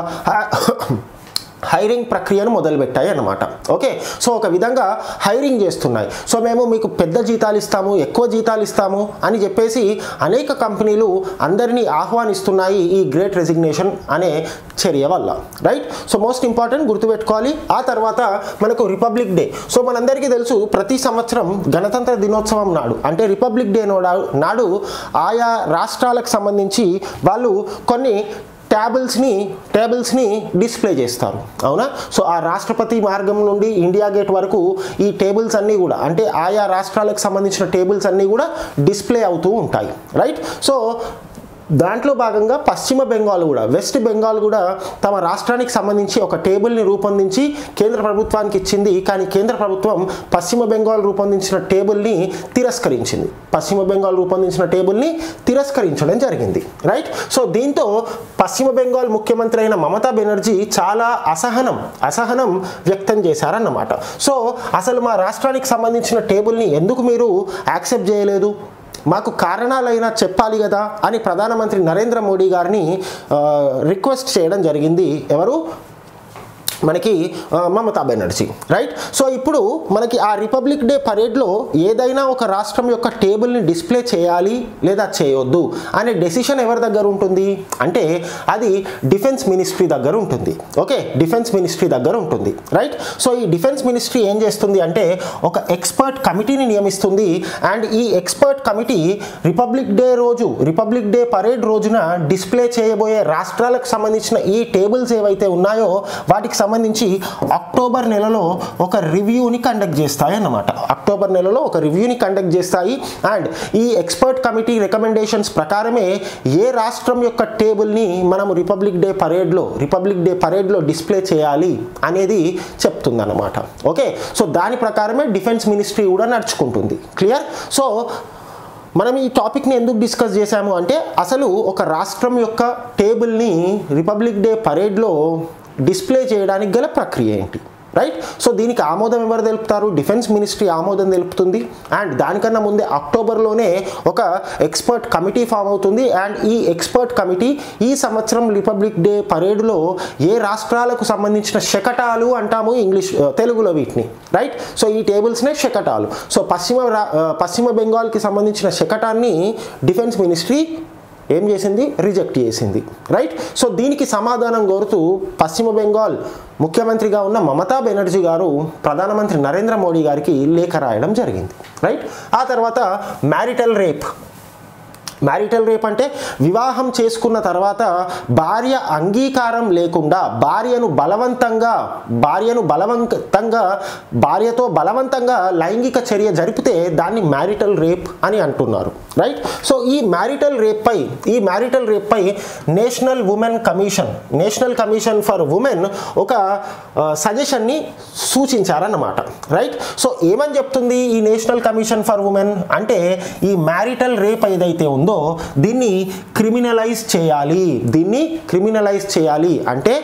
హైరింగ్ ప్రక్రియను మొదలుపెట్టాయి అన్నమాట ఓకే సో ఒక విధంగా హైరింగ్ చేస్తున్నాయి సో మేము మీకు పెద్ద జీతాలు ఇస్తాము ఎక్కువ జీతాలు ఇస్తాము అని చెప్పేసి అనేక కంపెనీలు అందరినీ ఆహ్వానిస్తున్నాయి ఈ గ్రేట్ రెసిగ్నేషన్ అనే చర్య వల్ల రైట్ సో మోస్ట్ ఇంపార్టెంట్ గుర్తుపెట్టుకోవాలి ఆ తర్వాత మనకు రిపబ్లిక్ డే సో మనందరికీ తెలుసు ప్రతి సంవత్సరం గణతంత్ర దినోత్సవం నాడు అంటే రిపబ్లిక్ డే నాడు నాడు ఆయా రాష్ట్రాలకు సంబంధించి వాళ్ళు కొన్ని ట్యాబుల్స్ని టేబుల్స్ని డిస్ప్లే చేస్తారు అవునా సో ఆ రాష్ట్రపతి మార్గం నుండి ఇండియా గేట్ వరకు ఈ టేబుల్స్ అన్నీ కూడా అంటే ఆయా రాష్ట్రాలకు సంబంధించిన టేబుల్స్ అన్నీ కూడా డిస్ప్లే అవుతూ ఉంటాయి రైట్ సో దాంట్లో భాగంగా పశ్చిమ బెంగాల్ కూడా వెస్ట్ బెంగాల్ కూడా తమ రాష్ట్రానికి సంబంధించి ఒక టేబుల్ని రూపొందించి కేంద్ర ప్రభుత్వానికి ఇచ్చింది కానీ కేంద్ర ప్రభుత్వం పశ్చిమ బెంగాల్ రూపొందించిన టేబుల్ని తిరస్కరించింది పశ్చిమ బెంగాల్ రూపొందించిన టేబుల్ని తిరస్కరించడం జరిగింది రైట్ సో దీంతో పశ్చిమ బెంగాల్ ముఖ్యమంత్రి అయిన మమతా బెనర్జీ చాలా అసహనం అసహనం వ్యక్తం చేశారన్నమాట సో అసలు మా రాష్ట్రానికి సంబంధించిన టేబుల్ని ఎందుకు మీరు యాక్సెప్ట్ చేయలేదు మాకు కారణాలైనా చెప్పాలి కదా అని ప్రధానమంత్రి నరేంద్ర మోడీ గారిని ఆ, రిక్వెస్ట్ చేయడం జరిగింది ఎవరు మనకి ఆ, మమతా బెనర్జీ రైట్ సో ఇప్పుడు మనకి ఆ రిపబ్లిక్ డే పరేడ్లో ఏదైనా ఒక రాష్ట్రం యొక్క టేబుల్ని డిస్ప్లే చేయాలి లేదా చేయొద్దు అనే డెసిషన్ ఎవరి దగ్గర ఉంటుంది అంటే అది డిఫెన్స్ మినిస్ట్రీ దగ్గర ఉంటుంది ఓకే డిఫెన్స్ మినిస్ట్రీ దగ్గర ఉంటుంది రైట్ సో ఈ డిఫెన్స్ మినిస్ట్రీ ఏం చేస్తుంది అంటే ఒక ఎక్స్పర్ట్ కమిటీని నియమిస్తుంది అండ్ ఈ ఎక్స్పర్ట్ కమిటీ రిపబ్లిక్ డే రోజు రిపబ్లిక్ డే పరేడ్ రోజున డిస్ప్లే చేయబోయే రాష్ట్రాలకు సంబంధించిన ఈ టేబుల్స్ ఏవైతే ఉన్నాయో వాటికి సంబంధించి సంబంధించి అక్టోబర్ నెలలో ఒక రివ్యూని కండక్ట్ చేస్తాయి అన్నమాట అక్టోబర్ నెలలో ఒక రివ్యూని కండక్ట్ చేస్తాయి అండ్ ఈ ఎక్స్పర్ట్ కమిటీ రికమెండేషన్స్ ప్రకారమే ఏ రాష్ట్రం యొక్క టేబుల్ని మనం రిపబ్లిక్ డే పరేడ్లో రిపబ్లిక్ డే పరేడ్లో డిస్ప్లే చేయాలి అనేది చెప్తుందన్నమాట ఓకే సో దాని ప్రకారమే డిఫెన్స్ మినిస్ట్రీ కూడా నడుచుకుంటుంది క్లియర్ సో మనం ఈ టాపిక్ని ఎందుకు డిస్కస్ చేశాము అంటే అసలు ఒక రాష్ట్రం యొక్క టేబుల్ని రిపబ్లిక్ డే పరేడ్లో డిస్ప్లే చేయడానికి గల ప్రక్రియ ఏంటి రైట్ సో దీనికి ఆమోదం ఎవరు తెలుపుతారు డిఫెన్స్ మినిస్ట్రీ ఆమోదం తెలుపుతుంది అండ్ దానికన్నా ముందే అక్టోబర్లోనే ఒక ఎక్స్పర్ట్ కమిటీ ఫామ్ అవుతుంది అండ్ ఈ ఎక్స్పర్ట్ కమిటీ ఈ సంవత్సరం రిపబ్లిక్ డే పరేడ్లో ఏ రాష్ట్రాలకు సంబంధించిన శకటాలు అంటాము ఇంగ్లీష్ ఆ, తెలుగులో వీటిని రైట్ సో ఈ టేబుల్స్నే శకటాలు సో పశ్చిమ రా- ఆ, పశ్చిమ బెంగాల్కి సంబంధించిన శకటాన్ని డిఫెన్స్ మినిస్ట్రీ ఏం చేసింది రిజెక్ట్ చేసింది రైట్ సో దీనికి సమాధానం కోరుతూ పశ్చిమ బెంగాల్ ముఖ్యమంత్రిగా ఉన్న మమతా బెనర్జీ గారు ప్రధానమంత్రి నరేంద్ర మోడీ గారికి లేఖ రాయడం జరిగింది రైట్ ఆ తర్వాత మ్యారిటల్ రేప్ మ్యారిటల్ రేప్ అంటే వివాహం చేసుకున్న తర్వాత భార్య అంగీకారం లేకుండా భార్యను బలవంతంగా భార్యను బలవంతంగా భార్యతో బలవంతంగా లైంగిక చర్య జరిపితే దాన్ని మ్యారిటల్ రేప్ అని అంటున్నారు రైట్ సో ఈ మ్యారిటల్ రేప్ పై ఈ మ్యారిటల్ రేప్ పై national women commission national commission for women ఒక సజెషన్ని సూచించారన్నమాట రైట్ సో ఏమని చెప్తుంది ఈ నేషనల్ కమిషన్ ఫర్ ఉమెన్ అంటే ఈ మ్యారిటల్ రేప్ ఏదైతే ఉందో దీన్ని క్రిమినలైజ్ చేయాలి దీన్ని క్రిమినలైజ్ చేయాలి అంటే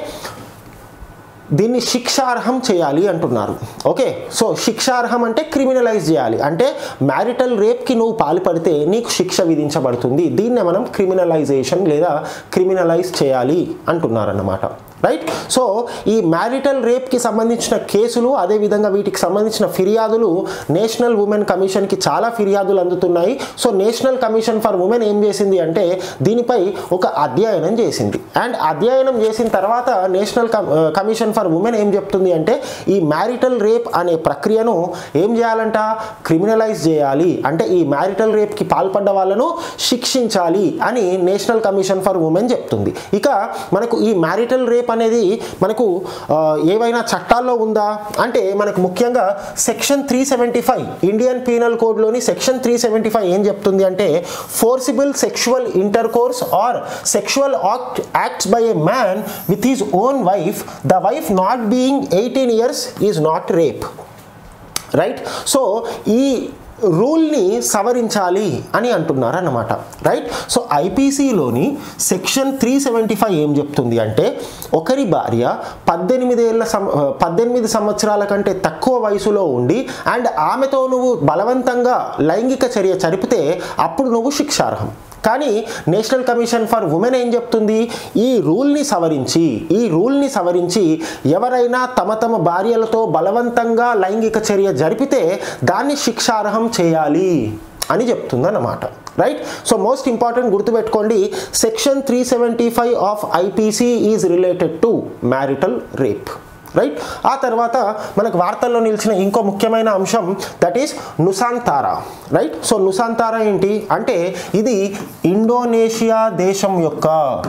దీన్ని శిక్షార్హం చేయాలి అంటున్నారు ఓకే సో శిక్షార్హం అంటే క్రిమినలైజ్ చేయాలి అంటే మ్యారిటల్ రేప్కి నువ్వు పాల్పడితే నీకు శిక్ష విధించబడుతుంది దీన్నే మనం క్రిమినలైజేషన్ లేదా క్రిమినలైజ్ చేయాలి అంటున్నారన్నమాట రైట్ సో ఈ మ్యారిటల్ రేప్కి సంబంధించిన కేసులు అదేవిధంగా వీటికి సంబంధించిన ఫిర్యాదులు నేషనల్ ఉమెన్ కమిషన్కి చాలా ఫిర్యాదులు అందుతున్నాయి so national commission for women ఏం చేసింది అంటే దీనిపై ఒక అధ్యయనం చేసింది అండ్ అధ్యయనం చేసిన తర్వాత నేషనల్ కమిషన్ ఫర్ ఉమెన్ ఏం చెప్తుంది అంటే ఈ మ్యారిటల్ రేప్ అనే ప్రక్రియను ఏం చేయాలంట క్రిమినలైజ్ చేయాలి అంటే ఈ మ్యారిటల్ రేప్కి పాల్పడ్డ వాళ్ళను శిక్షించాలి అని నేషనల్ కమిషన్ ఫర్ ఉమెన్ చెప్తుంది ఇక మనకు ఈ మ్యారిటల్ రేప్ అనేది మనకు ఆ, ఏవైనా చట్టాల్లో ఉందా అంటే మనకు ముఖ్యంగా section three seventy five Indian penal కోడ్లోని సెక్షన్ త్రీ సెవెంటీ ఫైవ్ ఏం చెప్తుంది అంటే forcible sexual intercourse or sexual act acts by a man with his own wife the wife not being eighteen years is not rape right so ఈ రూల్ని సవరించాలి అని అంటున్నారు అన్నమాట రైట్ సో ఐపీసీలోని సెక్షన్ త్రీ సెవెంటీ ఫైవ్ ఏం చెప్తుంది అంటే ఒకరి భార్య పద్దెనిమిదేళ్ల సం పద్దెనిమిది సంవత్సరాల కంటే తక్కువ వయసులో ఉండి అండ్ ఆమెతో నువ్వు బలవంతంగా లైంగిక చర్య జరిపితే అప్పుడు నువ్వు శిక్షార్హం కానీ నేషనల్ కమిషన్ ఫర్ ఉమెన్ ఏం చెప్తుంది ఈ రూల్ని సవరించి ఈ రూల్ని సవరించి ఎవరైనా తమ తమ భార్యలతో బలవంతంగా లైంగిక చర్య జరిపితే దాన్ని శిక్షార్హం చేయాలి అని చెప్తుందన్నమాట రైట్ సో మోస్ట్ ఇంపార్టెంట్ గుర్తుపెట్టుకోండి section three seventy five of IPC is related to marital rape right ఆ తర్వాత మనకు వార్తల్లో నిలిచిన ఇంకో ముఖ్యమైన అంశం that is Nusantara right so Nusantara ఏంటి అంటే ఇది ఇండోనేషియా దేశం యొక్క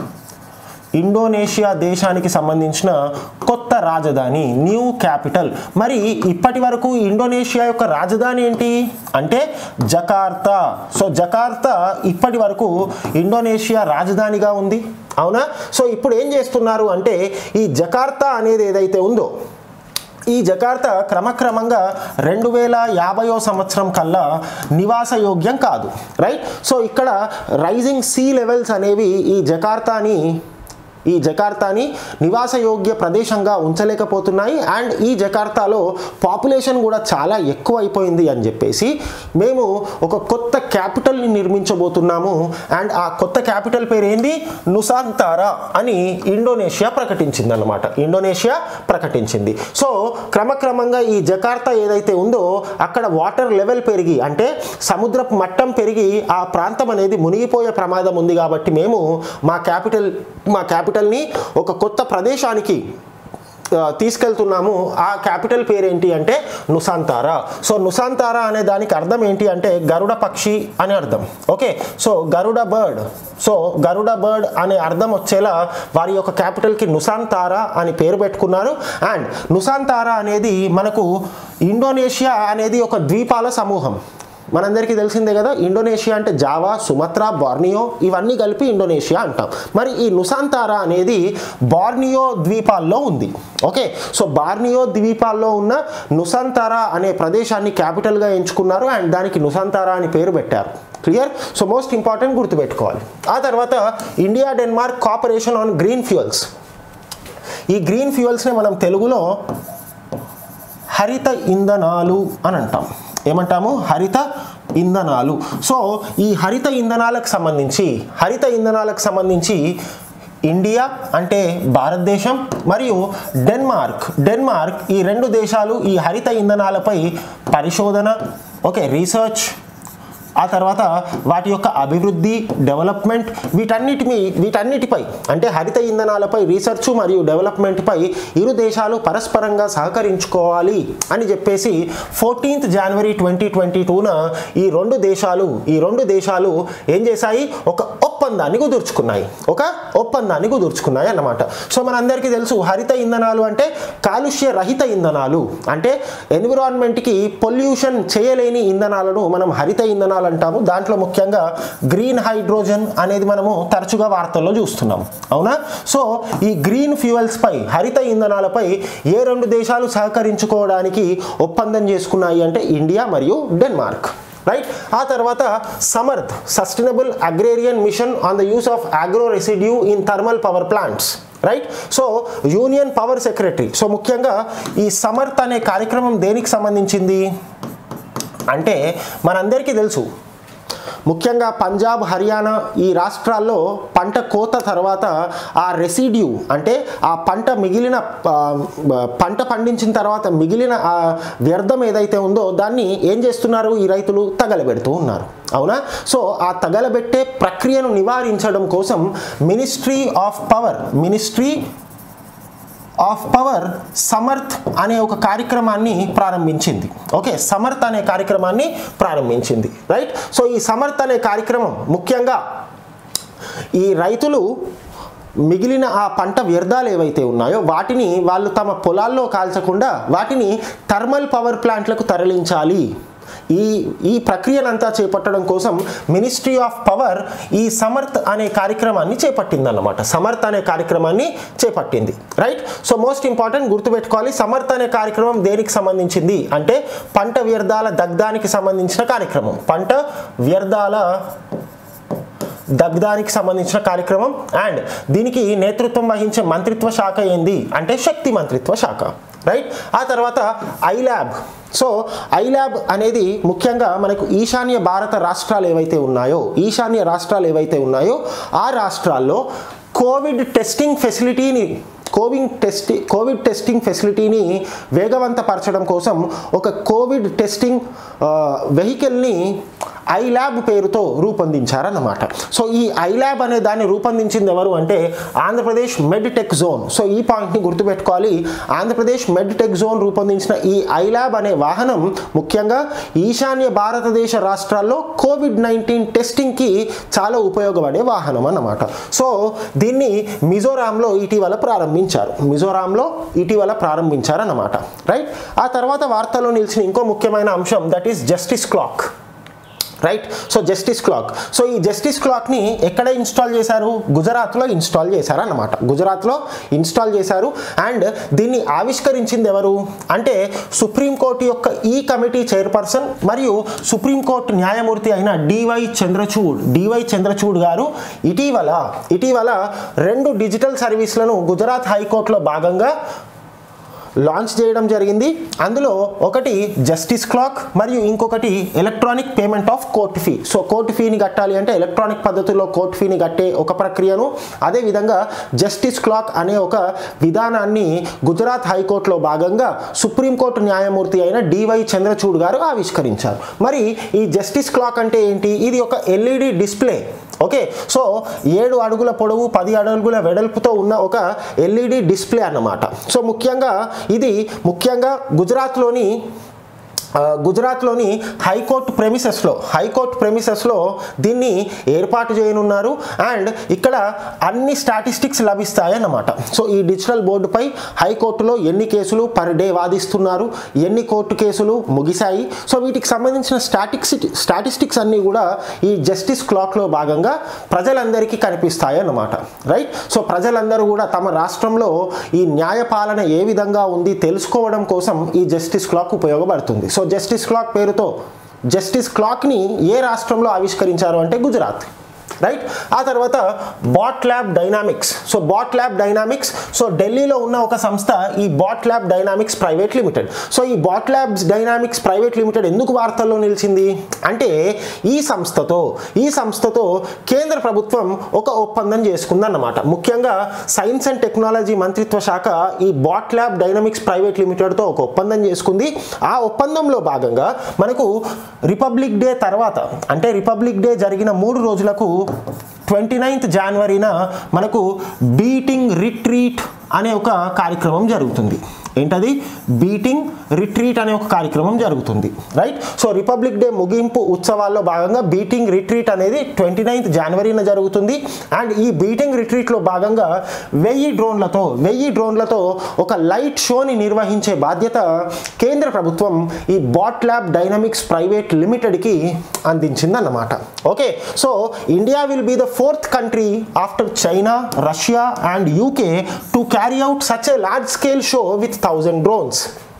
ఇండోనేషియా దేశానికి సంబంధించిన కొత్త రాజధాని న్యూ క్యాపిటల్ మరి ఇప్పటి వరకు ఇండోనేషియా యొక్క రాజధాని ఏంటి అంటే జకార్తా సో జకార్తా ఇప్పటి వరకు ఇండోనేషియా రాజధానిగా ఉంది అవునా సో ఇప్పుడు ఏం చేస్తున్నారు అంటే ఈ జకార్తా అనేది ఏదైతే ఉందో ఈ జకార్తా క్రమక్రమంగా రెండు వేల యాభయో సంవత్సరం కల్లా నివాసయోగ్యం కాదు రైట్ సో ఇక్కడ రైజింగ్ సీ లెవెల్స్ అనేవి ఈ జకార్తాని ఈ జకార్తాని నివాసయోగ్య ప్రదేశంగా ఉంచలేకపోతున్నాయి అండ్ ఈ జకార్తాలో పాపులేషన్ కూడా చాలా ఎక్కువ అయిపోయింది అని చెప్పేసి మేము ఒక కొత్త క్యాపిటల్ని నిర్మించబోతున్నాము అండ్ ఆ కొత్త క్యాపిటల్ పేరు ఏంది నుసాంతారా అని ఇండోనేషియా ప్రకటించింది అనమాట ఇండోనేషియా ప్రకటించింది సో క్రమక్రమంగా ఈ జకార్తా ఏదైతే ఉందో అక్కడ వాటర్ లెవెల్ పెరిగి అంటే సముద్రపు మట్టం పెరిగి ఆ ప్రాంతం అనేది మునిగిపోయే ప్రమాదం ఉంది కాబట్టి మేము మా క్యాపిటల్ మా క్యాపిటల్ని ఒక కొత్త ప్రదేశానికి ఆ, తీసుకెళ్తున్నాము ఆ క్యాపిటల్ పేరు ఏంటి అంటే నుసాంతారా సో నుసాంతారా అనే దానికి అర్థం ఏంటి అంటే గరుడ పక్షి అని అర్థం okay so Garuda bird so Garuda bird అనే అర్థం వచ్చేలా వారి యొక్క క్యాపిటల్కి నుసాంతారా అని పేరు పెట్టుకున్నారు అండ్ నుసాంతారా అనేది మనకు ఇండోనేషియా అనేది ఒక ద్వీపాల సమూహం మనందరికీ తెలిసిందే కదా ఇండోనేషియా అంటే జావా సుమత్రా బార్నియో ఇవన్నీ కలిపి ఇండోనేషియా అంటాం మరి ఈ నుసాంతారా అనేది బార్నియో ద్వీపాల్లో ఉంది ఓకే సో బార్నియో ద్వీపాల్లో ఉన్న నుసాంతారా అనే ప్రదేశాన్ని క్యాపిటల్గా ఎంచుకున్నారు అండ్ దానికి నుసాంతారా అని పేరు పెట్టారు క్లియర్ సో మోస్ట్ ఇంపార్టెంట్ గుర్తుపెట్టుకోవాలి ఆ తర్వాత India Denmark cooperation on green fuels ఈ గ్రీన్ ఫ్యూయల్స్ని మనం తెలుగులో హరిత ఇంధనాలు అని అంటాం ఏమంటాము హరిత ఇంధనాలు సో ఈ హరిత ఇంధనాలకు సంబంధించి హరిత ఇంధనాలకు సంబంధించి ఇండియా అంటే భారతదేశం మరియు డెన్మార్క్ డెన్మార్క్ ఈ రెండు దేశాలు ఈ హరిత ఇంధనాలపై పరిశోధన ఓకే రీసెర్చ్ ఆ తర్వాత వాటి యొక్క అభివృద్ధి డెవలప్మెంట్ వీటన్నిటి వీటన్నిటిపై అంటే హరిత ఇంధనాలపై రీసెర్చ్ మరియు డెవలప్మెంట్పై ఇరు దేశాలు పరస్పరంగా సహకరించుకోవాలి అని చెప్పేసి ఫోర్టీన్త్ జనవరి ట్వంటీ ట్వంటీ టూన ఈ రెండు దేశాలు ఈ రెండు దేశాలు ఏం చేశాయి ఒక ఒప్పందాన్ని కుదుర్చుకున్నాయి ఒక ఒప్పందాన్ని కుదుర్చుకున్నాయి అన్నమాట సో మనందరికీ తెలుసు హరిత ఇంధనాలు అంటే కాలుష్య రహిత ఇంధనాలు అంటే ఎన్విరాన్మెంట్కి పొల్యూషన్ చేయలేని ఇంధనాలను మనం హరిత ఇంధనాలు అంటాము దాంట్లో ముఖ్యంగా గ్రీన్ హైడ్రోజన్ అనేది మనము తరచుగా వార్తల్లో చూస్తున్నాం అవునా సో ఈ గ్రీన్ ఫ్యూయల్స్ పై హరిత ఇంధనాలపై ఏ రెండు దేశాలు సహకరించుకోవడానికి ఒప్పందం చేసుకున్నాయి అంటే ఇండియా మరియు డెన్మార్క్ రైట్ ఆ తర్వాత Samarth sustainable agrarian mission on the use of agro residue in thermal power plants right so union power secretary so ముఖ్యంగా ఈ సమర్థ్ అనే కార్యక్రమం దేనికి సంబంధించింది అంటే మనందరికీ తెలుసు ముఖ్యంగా పంజాబ్ హర్యానా ఈ రాష్ట్రాల్లో పంట కోత తర్వాత ఆ రెసిడ్యూ అంటే ఆ పంట మిగిలిన ఆ, పంట పండించిన తర్వాత మిగిలిన ఆ వ్యర్థం ఏదైతే ఉందో దాన్ని ఏం చేస్తున్నారు ఈ రైతులు తగలబెడుతూ ఉన్నారు అవునా సో ఆ తగలబెట్టే ప్రక్రియను నివారించడం కోసం ministry of power ministry of power Samarth అనే ఒక కార్యక్రమాన్ని ప్రారంభించింది ఓకే సమర్థ్ అనే కార్యక్రమాన్ని ప్రారంభించింది రైట్ సో ఈ సమర్థ్ అనే కార్యక్రమం ముఖ్యంగా ఈ రైతులు మిగిలిన ఆ పంట వ్యర్థాలు ఏవైతే ఉన్నాయో వాటిని వాళ్ళు తమ పొలాల్లో కాల్చకుండా వాటిని థర్మల్ పవర్ ప్లాంట్లకు తరలించాలి ఈ ఈ ప్రక్రియనంతా చేపట్టడం కోసం మినిస్ట్రీ ఆఫ్ పవర్ ఈ సమర్థ్ అనే కార్యక్రమాన్ని చేపట్టిందన్నమాట సమర్థ్ అనే కార్యక్రమాన్ని చేపట్టింది రైట్ సో మోస్ట్ ఇంపార్టెంట్ గుర్తుపెట్టుకోవాలి సమర్థ్ అనే కార్యక్రమం దేనికి సంబంధించింది అంటే పంట వ్యర్థాల దగ్ధానికి సంబంధించిన కార్యక్రమం పంట వ్యర్థాల దగ్ధానికి సంబంధించిన కార్యక్రమం అండ్ దీనికి నేతృత్వం వహించే మంత్రిత్వ శాఖ ఏంది అంటే శక్తి మంత్రిత్వ శాఖ రైట్ ఆ తర్వాత ఐల్యాబ్ సో ఐల్యాబ్ అనేది ముఖ్యంగా మనకు ఈశాన్య భారత రాష్ట్రాలు ఏవైతే ఉన్నాయో ఈశాన్య రాష్ట్రాలు ఏవైతే ఉన్నాయో ఆ రాష్ట్రాల్లో కోవిడ్ టెస్టింగ్ ఫెసిలిటీని కోవిడ్ టెస్ట్ కోవిడ్ టెస్టింగ్ ఫెసిలిటీని వేగవంతపరచడం కోసం ఒక కోవిడ్ టెస్టింగ్ వెహికల్ని ఐల్యాబ్ పేరుతో రూపొందించారన్నమాట సో ఈ ఐల్యాబ్ అనే దాన్ని రూపొందించింది ఎవరు అంటే ఆంధ్రప్రదేశ్ మెడ్టెక్ జోన్ సో ఈ పాయింట్ని గుర్తుపెట్టుకోవాలి ఆంధ్రప్రదేశ్ మెడ్టెక్ జోన్ రూపొందించిన ఈ ఐల్యాబ్ అనే వాహనం ముఖ్యంగా ఈశాన్య భారతదేశ రాష్ట్రాల్లో కోవిడ్ నైన్టీన్ టెస్టింగ్కి చాలా ఉపయోగపడే వాహనం అన్నమాట సో దీన్ని మిజోరాంలో ఇటీవల ప్రారంభించారు మిజోరాంలో ఇటీవల ప్రారంభించారన్నమాట రైట్ ఆ తర్వాత వార్తల్లో నిలిచిన ఇంకో ముఖ్యమైన అంశం that is justice clock right so justice clock so ఈ జస్టిస్ క్లాక్ని ఎక్కడ ఇన్స్టాల్ చేశారు గుజరాత్లో ఇన్స్టాల్ చేశారు అన్నమాట గుజరాత్లో ఇన్స్టాల్ చేశారు అండ్ దీన్ని ఆవిష్కరించింది ఎవరు అంటే సుప్రీంకోర్టు యొక్క ఈ కమిటీ చైర్పర్సన్ మరియు సుప్రీంకోర్టు న్యాయమూర్తి అయిన డివై చంద్రచూడ్ డివై చంద్రచూడ్ గారు ఇటీవల ఇటీవల రెండు డిజిటల్ సర్వీస్లను గుజరాత్ హైకోర్టులో భాగంగా లాంచ్ చేయడం జరిగింది అందులో ఒకటి జస్టిస్ క్లాక్ మరియు ఇంకొకటి electronic payment of court fee so court ఫీని కట్టాలి అంటే ఎలక్ట్రానిక్ పద్ధతిలో కోర్టు ఫీని కట్టే ఒక ప్రక్రియను అదేవిధంగా జస్టిస్ క్లాక్ అనే ఒక విధానాన్ని గుజరాత్ హైకోర్టులో భాగంగా సుప్రీంకోర్టు న్యాయమూర్తి అయిన డివై చంద్రచూడ్ గారు ఆవిష్కరించారు మరి ఈ జస్టిస్ క్లాక్ అంటే ఏంటి ఇది ఒక ఎల్ఈడి డిస్ప్లే ఓకే సో ఏడు అడుగుల పొడవు పది అడుగుల వెడల్పుతో ఉన్న ఒక ఎల్ఈడి డిస్ప్లే అన్నమాట సో ముఖ్యంగా ఇది ముఖ్యంగా గుజరాత్లోని ఆ, గుజరాత్లోని హైకోర్టు ప్రెమిసెస్లో హైకోర్టు ప్రెమిసెస్లో దీన్ని ఏర్పాటు చేయనున్నారు అండ్ ఇక్కడ అన్ని స్టాటిస్టిక్స్ లభిస్తాయి అన్నమాట సో ఈ డిజిటల్ బోర్డుపై హైకోర్టులో ఎన్ని కేసులు పర్ డే వాదిస్తున్నారు ఎన్ని కోర్టు కేసులు ముగిశాయి సో వీటికి సంబంధించిన స్టాటిక్స్ స్టాటిస్టిక్స్ అన్నీ కూడా ఈ జస్టిస్ క్లాక్లో భాగంగా ప్రజలందరికీ కనిపిస్తాయి అన్నమాట రైట్ సో ప్రజలందరూ కూడా తమ రాష్ట్రంలో ఈ న్యాయపాలన ఏ విధంగా ఉంది తెలుసుకోవడం కోసం ఈ జస్టిస్ క్లాక్ ఉపయోగపడుతుంది సో జస్టిస్ క్లాక్ పేరుతో జస్టిస్ క్లాక్ని ఏ రాష్ట్రంలో ఆవిష్కరించారు అంటే గుజరాత్ రైట్ ఆ తర్వాత Bot Lab Dynamics so Bot Lab Dynamics so ఢిల్లీలో ఉన్న ఒక సంస్థ ఈ Bot Lab Dynamics Private Limited so ఈ Bot Labs Dynamics Private Limited ఎందుకు వార్తల్లో నిలిచింది అంటే ఈ సంస్థతో ఈ సంస్థతో కేంద్ర ప్రభుత్వం ఒక ఒప్పందం చేసుకుందన్నమాట ముఖ్యంగా సైన్స్ అండ్ టెక్నాలజీ మంత్రిత్వ శాఖ ఈ బాట్ ల్యాబ్ డైనామిక్స్ ప్రైవేట్ లిమిటెడ్తో ఒక ఒప్పందం చేసుకుంది ఆ ఒప్పందంలో భాగంగా మనకు రిపబ్లిక్ డే తర్వాత అంటే రిపబ్లిక్ డే జరిగిన మూడు రోజులకు ట్వంటీ నైన్త్ జనవరిన మనకు బీటింగ్ రిట్రీట్ అనే ఒక కార్యక్రమం జరుగుతుంది ఏంటది బీటింగ్ రిట్రీట్ అనే ఒక కార్యక్రమం జరుగుతుంది రైట్ సో రిపబ్లిక్ డే ముగింపు ఉత్సవాల్లో భాగంగా బీటింగ్ రిట్రీట్ అనేది ట్వంటీ నైన్త్ జనవరిన జరుగుతుంది అండ్ ఈ బీటింగ్ రిట్రీట్లో భాగంగా వెయ్యి డ్రోన్లతో వెయ్యి డ్రోన్లతో ఒక లైట్ షోని నిర్వహించే బాధ్యత కేంద్ర ప్రభుత్వం ఈ బాట్ ల్యాబ్ డైనమిక్స్ ప్రైవేట్ లిమిటెడ్కి అందించిందన్నమాట okay so India will be the fourth country after China Russia and UK to carry out such a large scale show with thousand drones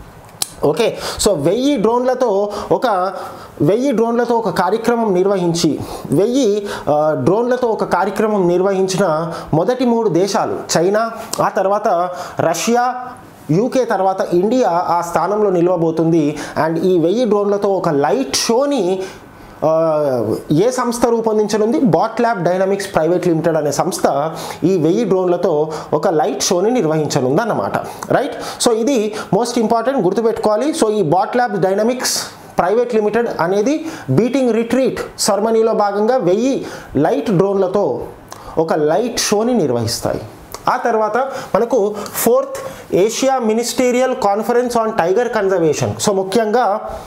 okay so వెయ్యి డ్రోన్లతో ఒక వెయ్యి డ్రోన్లతో ఒక కార్యక్రమం నిర్వహించి వెయ్యి ఆ, డ్రోన్లతో ఒక కార్యక్రమం నిర్వహించిన మొదటి మూడు దేశాలు చైనా ఆ తర్వాత రష్యా యూకే తర్వాత ఇండియా ఆ స్థానంలో నిలవబోతుంది అండ్ ఈ వెయ్యి డ్రోన్లతో ఒక లైట్ షోని ఆ, ఏ సంస్థ రూపొందించనుంది Bot Lab Dynamics Private Limited అనే సంస్థ ఈ వెయ్యి డ్రోన్లతో ఒక లైట్ షోని నిర్వహించనుంది అన్నమాట రైట్ సో ఇది మోస్ట్ ఇంపార్టెంట్ గుర్తుపెట్టుకోవాలి సో ఈ Bot Lab Dynamics Private Limited అనేది బీటింగ్ రిట్రీట్ సెరమనీలో భాగంగా వెయ్యి లైట్ డ్రోన్లతో ఒక లైట్ షోని నిర్వహిస్తాయి ఆ తర్వాత మనకు fourth Asia ministerial conference on tiger conservation so ముఖ్యంగా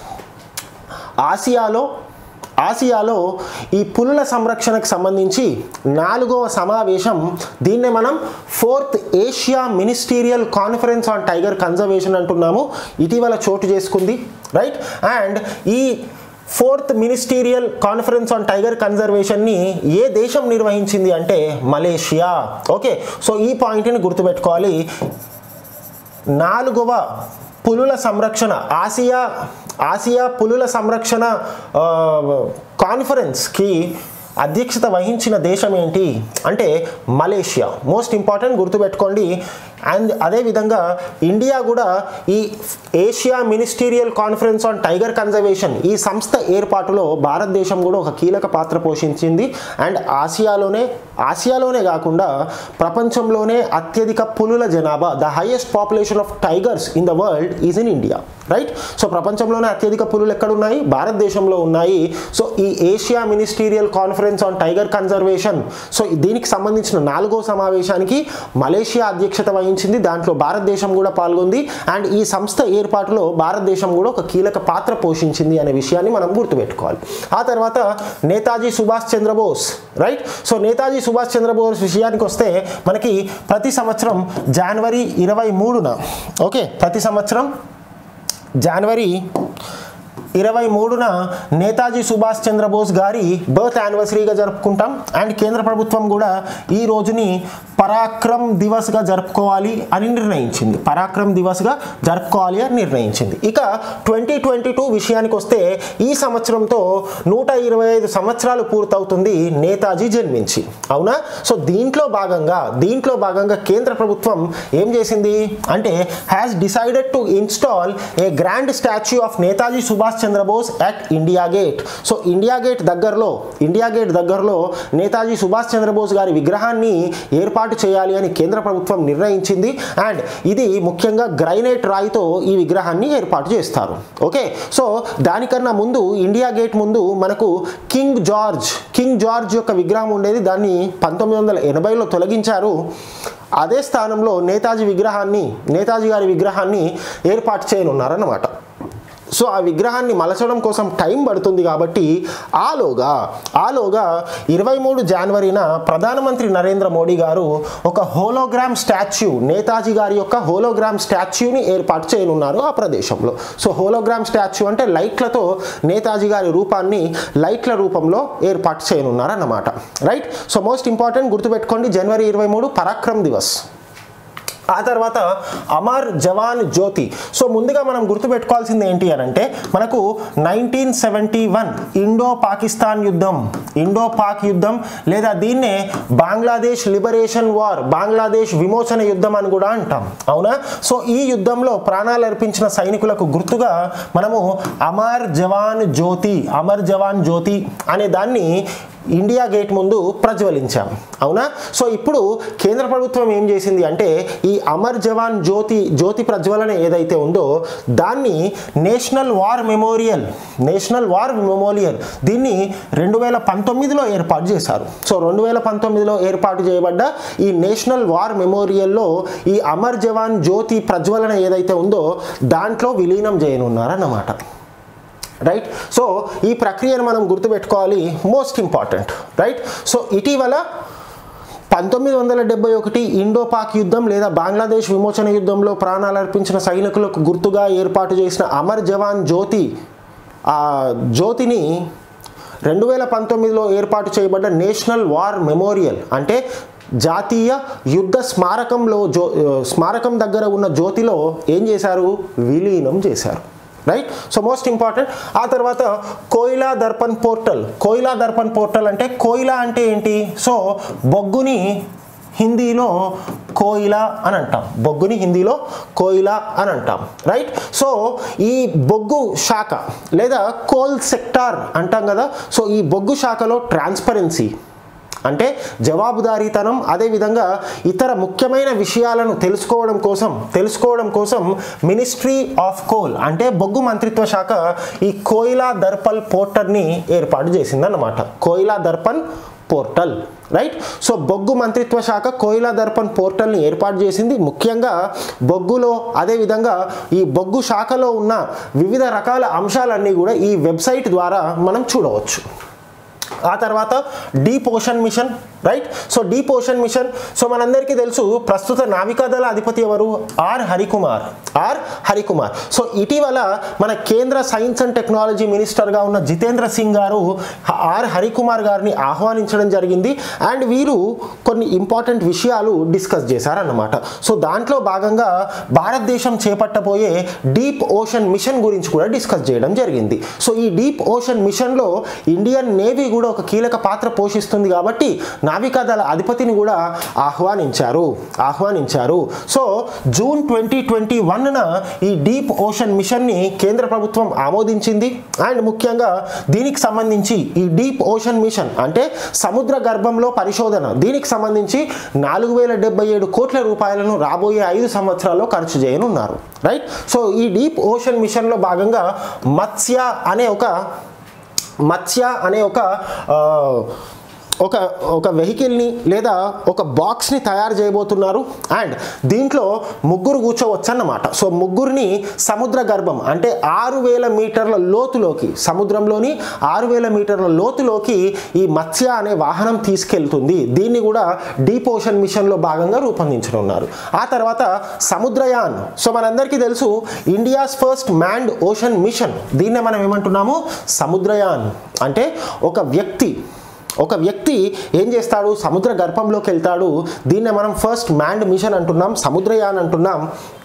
ఆసియాలో ఆసియాలో ఈ పులుల సంరక్షణకు సంబంధించి నాలుగవ సమావేశం దీన్నే మనం fourth Asia ministerial conference on tiger conservation అంటున్నాము ఇటీవల చోటు చేసుకుంది రైట్ అండ్ ఈ fourth ministerial conference on tiger కన్జర్వేషన్ని ఏ దేశం నిర్వహించింది అంటే మలేషియా ఓకే సో ఈ పాయింట్ని గుర్తుపెట్టుకోవాలి నాలుగవ పులుల సంరక్షణ ఆసియా ఆసియా పులుల సంరక్షణ ఆ, కాన్ఫరెన్స్కి అధ్యక్షత వహించిన దేశం ఏంటి అంటే మలేషియా మోస్ట్ ఇంపార్టెంట్ గుర్తుపెట్టుకోండి అండ్ అదేవిధంగా ఇండియా కూడా ఈ Asia ministerial conference on tiger conservation ఈ సంస్థ ఏర్పాటులో భారతదేశం కూడా ఒక కీలక పాత్ర పోషించింది అండ్ ఆసియాలోనే ఆసియాలోనే కాకుండా ప్రపంచంలోనే అత్యధిక పులుల జనాభా the highest population of tigers in the world is in India right so ప్రపంచంలోనే అత్యధిక పులులు ఎక్కడ ఉన్నాయి భారతదేశంలో ఉన్నాయి సో ఈ Asia ministerial conference on tiger conservation so దీనికి సంబంధించిన నాలుగో సమావేశానికి మలేషియా అధ్యక్షత వహించింది దాంట్లో భారతదేశం కూడా పాల్గొంది అండ్ ఈ సంస్థ ఏర్పాటులో భారతదేశం కూడా ఒక కీలక పాత్ర పోషించింది అనే విషయాన్ని మనం గుర్తుపెట్టుకోవాలి ఆ తర్వాత నేతాజీ సుభాష్ చంద్రబోస్ రైట్ సో నేతాజీ సుభాష్ చంద్రబోస్ విషయానికి వస్తే మనకి ప్రతి సంవత్సరం జనవరి ఇరవై మూడున ఓకే ప్రతి సంవత్సరం జనవరి ఇరవై మూడున నేతాజీ సుభాష్ చంద్రబోస్ గారి బర్త్ యానివర్సరీగా జరుపుకుంటాం అండ్ కేంద్ర ప్రభుత్వం కూడా ఈ రోజుని పరాక్రమ్ దివస్గా జరుపుకోవాలి అని నిర్ణయించింది పరాక్రమ్ దివస్గా జరుపుకోవాలి అని నిర్ణయించింది ఇక ట్వంటీ ట్వంటీ టూ విషయానికి వస్తే ఈ సంవత్సరంతో నూట ఇరవై ఐదు సంవత్సరాలు పూర్తవుతుంది నేతాజీ జన్మించి అవునా సో దీంట్లో భాగంగా దీంట్లో భాగంగా కేంద్ర ప్రభుత్వం ఏం చేసింది అంటే has decided to install a grand statue of Netaji Subhash Chandra Bose at India Gate so India Gate దగ్గరలో ఇండియా గేట్ దగ్గరలో నేతాజీ సుభాష్ చంద్రబోస్ గారి విగ్రహాన్ని ఏర్పాటు చేయాలి అని కేంద్ర ప్రభుత్వం నిర్ణయించింది అండ్ ఇది ముఖ్యంగా గ్రైనైట్ రాయితో ఈ విగ్రహాన్ని ఏర్పాటు చేస్తారు ఓకే సో దానికన్నా ముందు ఇండియా గేట్ ముందు మనకు కింగ్ జార్జ్ కింగ్ జార్జ్ యొక్క విగ్రహం ఉండేది దాన్ని పంతొమ్మిది వందల ఎనభైలో తొలగించారు అదే స్థానంలో నేతాజీ విగ్రహాన్ని నేతాజీ గారి విగ్రహాన్ని ఏర్పాటు చేయనున్నారన్నమాట సో ఆ విగ్రహాన్ని మలచడం కోసం టైం పడుతుంది కాబట్టి ఆలోగా ఆలోగా ఇరవై మూడు జనవరిన ప్రధానమంత్రి నరేంద్ర మోడీ గారు ఒక హోలోగ్రామ్ స్టాచ్యూ నేతాజీ గారి యొక్క హోలోగ్రామ్ స్టాచ్యూని ఏర్పాటు చేయనున్నారు ఆ ప్రదేశంలో సో హోలోగ్రామ్ స్టాచ్యూ అంటే లైట్లతో నేతాజీ గారి రూపాన్ని లైట్ల రూపంలో ఏర్పాటు చేయనున్నారు అన్నమాట రైట్ సో మోస్ట్ ఇంపార్టెంట్ గుర్తుపెట్టుకోండి జనవరి ఇరవై మూడు పరాక్రమ్ దివస్ ఆ తర్వాత అమర్ జవాన్ జ్యోతి సో ముందుగా మనం గుర్తుపెట్టుకోవాల్సింది ఏంటి అని అంటే మనకు nineteen seventy one Indo Pakistan యుద్ధం ఇండో పాక్ యుద్ధం లేదా దీన్నే బంగ్లాదేశ్ లిబరేషన్ వార్ బంగ్లాదేశ్ విమోచన యుద్ధం అని కూడా అంటాం అవునా సో ఈ యుద్ధంలో ప్రాణాలు అర్పించిన సైనికులకు గుర్తుగా మనము అమర్ జవాన్ జ్యోతి అమర్ జవాన్ జ్యోతి అనే దాన్ని ఇండియా గేట్ ముందు ప్రజ్వలించాం అవునా సో ఇప్పుడు కేంద్ర ప్రభుత్వం ఏం చేసింది అంటే ఈ అమర్ జవాన్ జ్యోతి జ్యోతి ప్రజ్వలన ఏదైతే ఉందో దాన్ని national war memorial national war memorial దీన్ని రెండు వేల పంతొమ్మిదిలో ఏర్పాటు చేశారు సో రెండు వేల పంతొమ్మిదిలో ఏర్పాటు చేయబడ్డ ఈ నేషనల్ వార్ మెమోరియల్లో ఈ అమర్ జవాన్ జ్యోతి ప్రజ్వలన ఏదైతే ఉందో దాంట్లో విలీనం చేయనున్నారన్నమాట రైట్ సో ఈ ప్రక్రియను మనం గుర్తుపెట్టుకోవాలి మోస్ట్ ఇంపార్టెంట్ రైట్ సో ఇటీవల పంతొమ్మిది వందల డెబ్బై ఒకటి ఇండో పాక్ యుద్ధం లేదా బంగ్లాదేశ్ విమోచన యుద్ధంలో ప్రాణాలు అర్పించిన సైనికులకు గుర్తుగా ఏర్పాటు చేసిన అమర్ జవాన్ జ్యోతి ఆ జ్యోతిని రెండు వేల పంతొమ్మిదిలో ఏర్పాటు చేయబడ్డ నేషనల్ వార్ మెమోరియల్ అంటే జాతీయ యుద్ధ స్మారకంలో జో స్మారకం దగ్గర ఉన్న జ్యోతిలో ఏం చేశారు విలీనం చేశారు రైట్ సో మోస్ట్ ఇంపార్టెంట్ ఆ తర్వాత కోయిలా దర్పణ్ పోర్టల్ కోయిలా దర్పణ్ పోర్టల్ అంటే కోయిలా అంటే ఏంటి సో బొగ్గుని హిందీలో కోయిలా అని అంటాం బొగ్గుని హిందీలో కోయిలా అని అంటాం రైట్ సో ఈ బొగ్గు శాఖ లేదా కోల్ సెక్టార్ అంటాం కదా సో ఈ బొగ్గు శాఖలో ట్రాన్స్పరెన్సీ అంటే జవాబుదారీతనం అదేవిధంగా ఇతర ముఖ్యమైన విషయాలను తెలుసుకోవడం కోసం తెలుసుకోవడం కోసం మినిస్ట్రీ ఆఫ్ కోల్ అంటే బొగ్గు మంత్రిత్వ శాఖ ఈ కోయిలా దర్పల్ పోర్టల్ని ఏర్పాటు చేసిందన్నమాట కోయిలా దర్పణ్ పోర్టల్ రైట్ సో బొగ్గు మంత్రిత్వ శాఖ కోయిలా దర్పణ్ పోర్టల్ని ఏర్పాటు చేసింది ముఖ్యంగా బొగ్గులో అదేవిధంగా ఈ బొగ్గు శాఖలో ఉన్న వివిధ రకాల అంశాలన్నీ కూడా ఈ వెబ్సైట్ ద్వారా మనం చూడవచ్చు ఆ తర్వాత deep ocean mission right so deep ocean mission so మనందరికీ తెలుసు ప్రస్తుత నావికాదళ అధిపతి ఎవరు R Harikumar R Harikumar so ఇటీవల మన కేంద్ర సైన్స్ అండ్ టెక్నాలజీ మినిస్టర్గా ఉన్న జితేంద్ర సింగ్ గారు ఆర్ హరికుమార్ గారిని ఆహ్వానించడం జరిగింది అండ్ వీరు కొన్ని ఇంపార్టెంట్ విషయాలు డిస్కస్ చేశారన్నమాట సో దాంట్లో భాగంగా భారతదేశం చేపట్టబోయే డీప్ ఓషన్ మిషన్ గురించి కూడా డిస్కస్ చేయడం జరిగింది సో ఈ డీప్ ఓషన్ మిషన్లో ఇండియన్ నేవీ కూడా ఒక కీలక పాత్ర పోషిస్తుంది కాబట్టి నావికాదళ అధిపతిని కూడా ఆహ్వానించారు ఆహ్వానించారు సో జూన్ ట్వంటీ ట్వంటీ వన్న ఈ డీప్ ఓషన్ మిషన్ని కేంద్ర ప్రభుత్వం ఆమోదించింది అండ్ ముఖ్యంగా దీనికి సంబంధించి ఈ డీప్ ఓషన్ మిషన్ అంటే సముద్ర గర్భంలో పరిశోధన దీనికి సంబంధించి నాలుగు వేల డెబ్బై ఏడు కోట్ల రూపాయలను రాబోయే ఐదు సంవత్సరాల్లో ఖర్చు చేయనున్నారు రైట్ సో ఈ డీప్ ఓషన్ మిషన్లో భాగంగా మత్స్య అనే ఒక మత్స్య అనే ఒక ఆ, ఒక ఒక వెహికల్ని లేదా ఒక బాక్స్ని తయారు చేయబోతున్నారు అండ్ దీంట్లో ముగ్గురు కూర్చోవచ్చు అన్నమాట సో ముగ్గురిని సముద్ర గర్భం అంటే ఆరు వేల మీటర్ల లోతులోకి సముద్రంలోని ఆరు వేల మీటర్ల లోతులోకి ఈ మత్స్య అనే వాహనం తీసుకెళ్తుంది దీన్ని కూడా డీప్ ఓషన్ మిషన్లో భాగంగా రూపొందించనున్నారు ఆ తర్వాత సముద్రయాన్ సో మనందరికీ తెలుసు India's first manned ocean mission దీన్నే మనం ఏమంటున్నాము సముద్రయాన్ అంటే ఒక వ్యక్తి ఒక వ్యక్తి ఏం చేస్తాడు సముద్ర గర్భంలోకి వెళ్తాడు దీన్నే మనం ఫస్ట్ మ్యాండ్ మిషన్ అంటున్నాం సముద్రయాన్ అంటున్నాం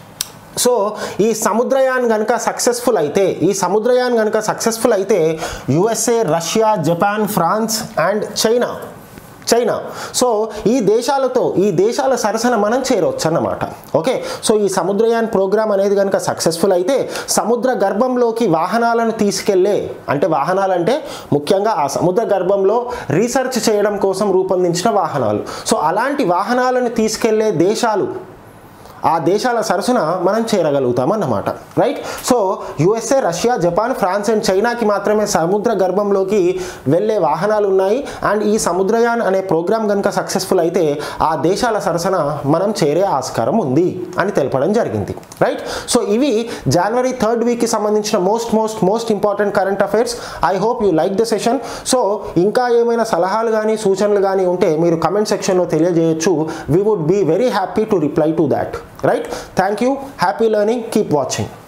సో ఈ సముద్రయాన్ కనుక సక్సెస్ఫుల్ అయితే ఈ సముద్రయాన్ కనుక సక్సెస్ఫుల్ అయితే USA Russia Japan France and China China so ఈ దేశాలతో ఈ దేశాల సరసన మనం చేరవచ్చు అన్నమాట ఓకే సో ఈ సముద్రయాన్ ప్రోగ్రామ్ అనేది కనుక సక్సెస్ఫుల్ అయితే సముద్ర గర్భంలోకి వాహనాలను తీసుకెళ్లే అంటే వాహనాలంటే ముఖ్యంగా ఆ సముద్ర గర్భంలో రీసెర్చ్ చేయడం కోసం రూపొందించిన వాహనాలు సో అలాంటి వాహనాలను తీసుకెళ్లే దేశాలు ఆ దేశాల సరసన మనం చేరగలుగుతాం అన్నమాట right so USA Russia Japan France and చైనాకి మాత్రమే సముద్ర గర్భంలోకి వెళ్ళే వాహనాలు ఉన్నాయి అండ్ ఈ సముద్రయాన్ అనే ప్రోగ్రామ్ కనుక సక్సెస్ఫుల్ అయితే ఆ దేశాల సరసన మనం చేరే ఆస్కారం ఉంది అని తెలపడం జరిగింది రైట్ సో ఇవి జనవరి థర్డ్ వీక్కి సంబంధించిన most most most important current affairs I hope you like the session so ఇంకా ఏమైనా సలహాలు కానీ సూచనలు కానీ ఉంటే మీరు కమెంట్ సెక్షన్లో తెలియజేయచ్చు we would be very happy to reply to that right thank you happy learning keep watching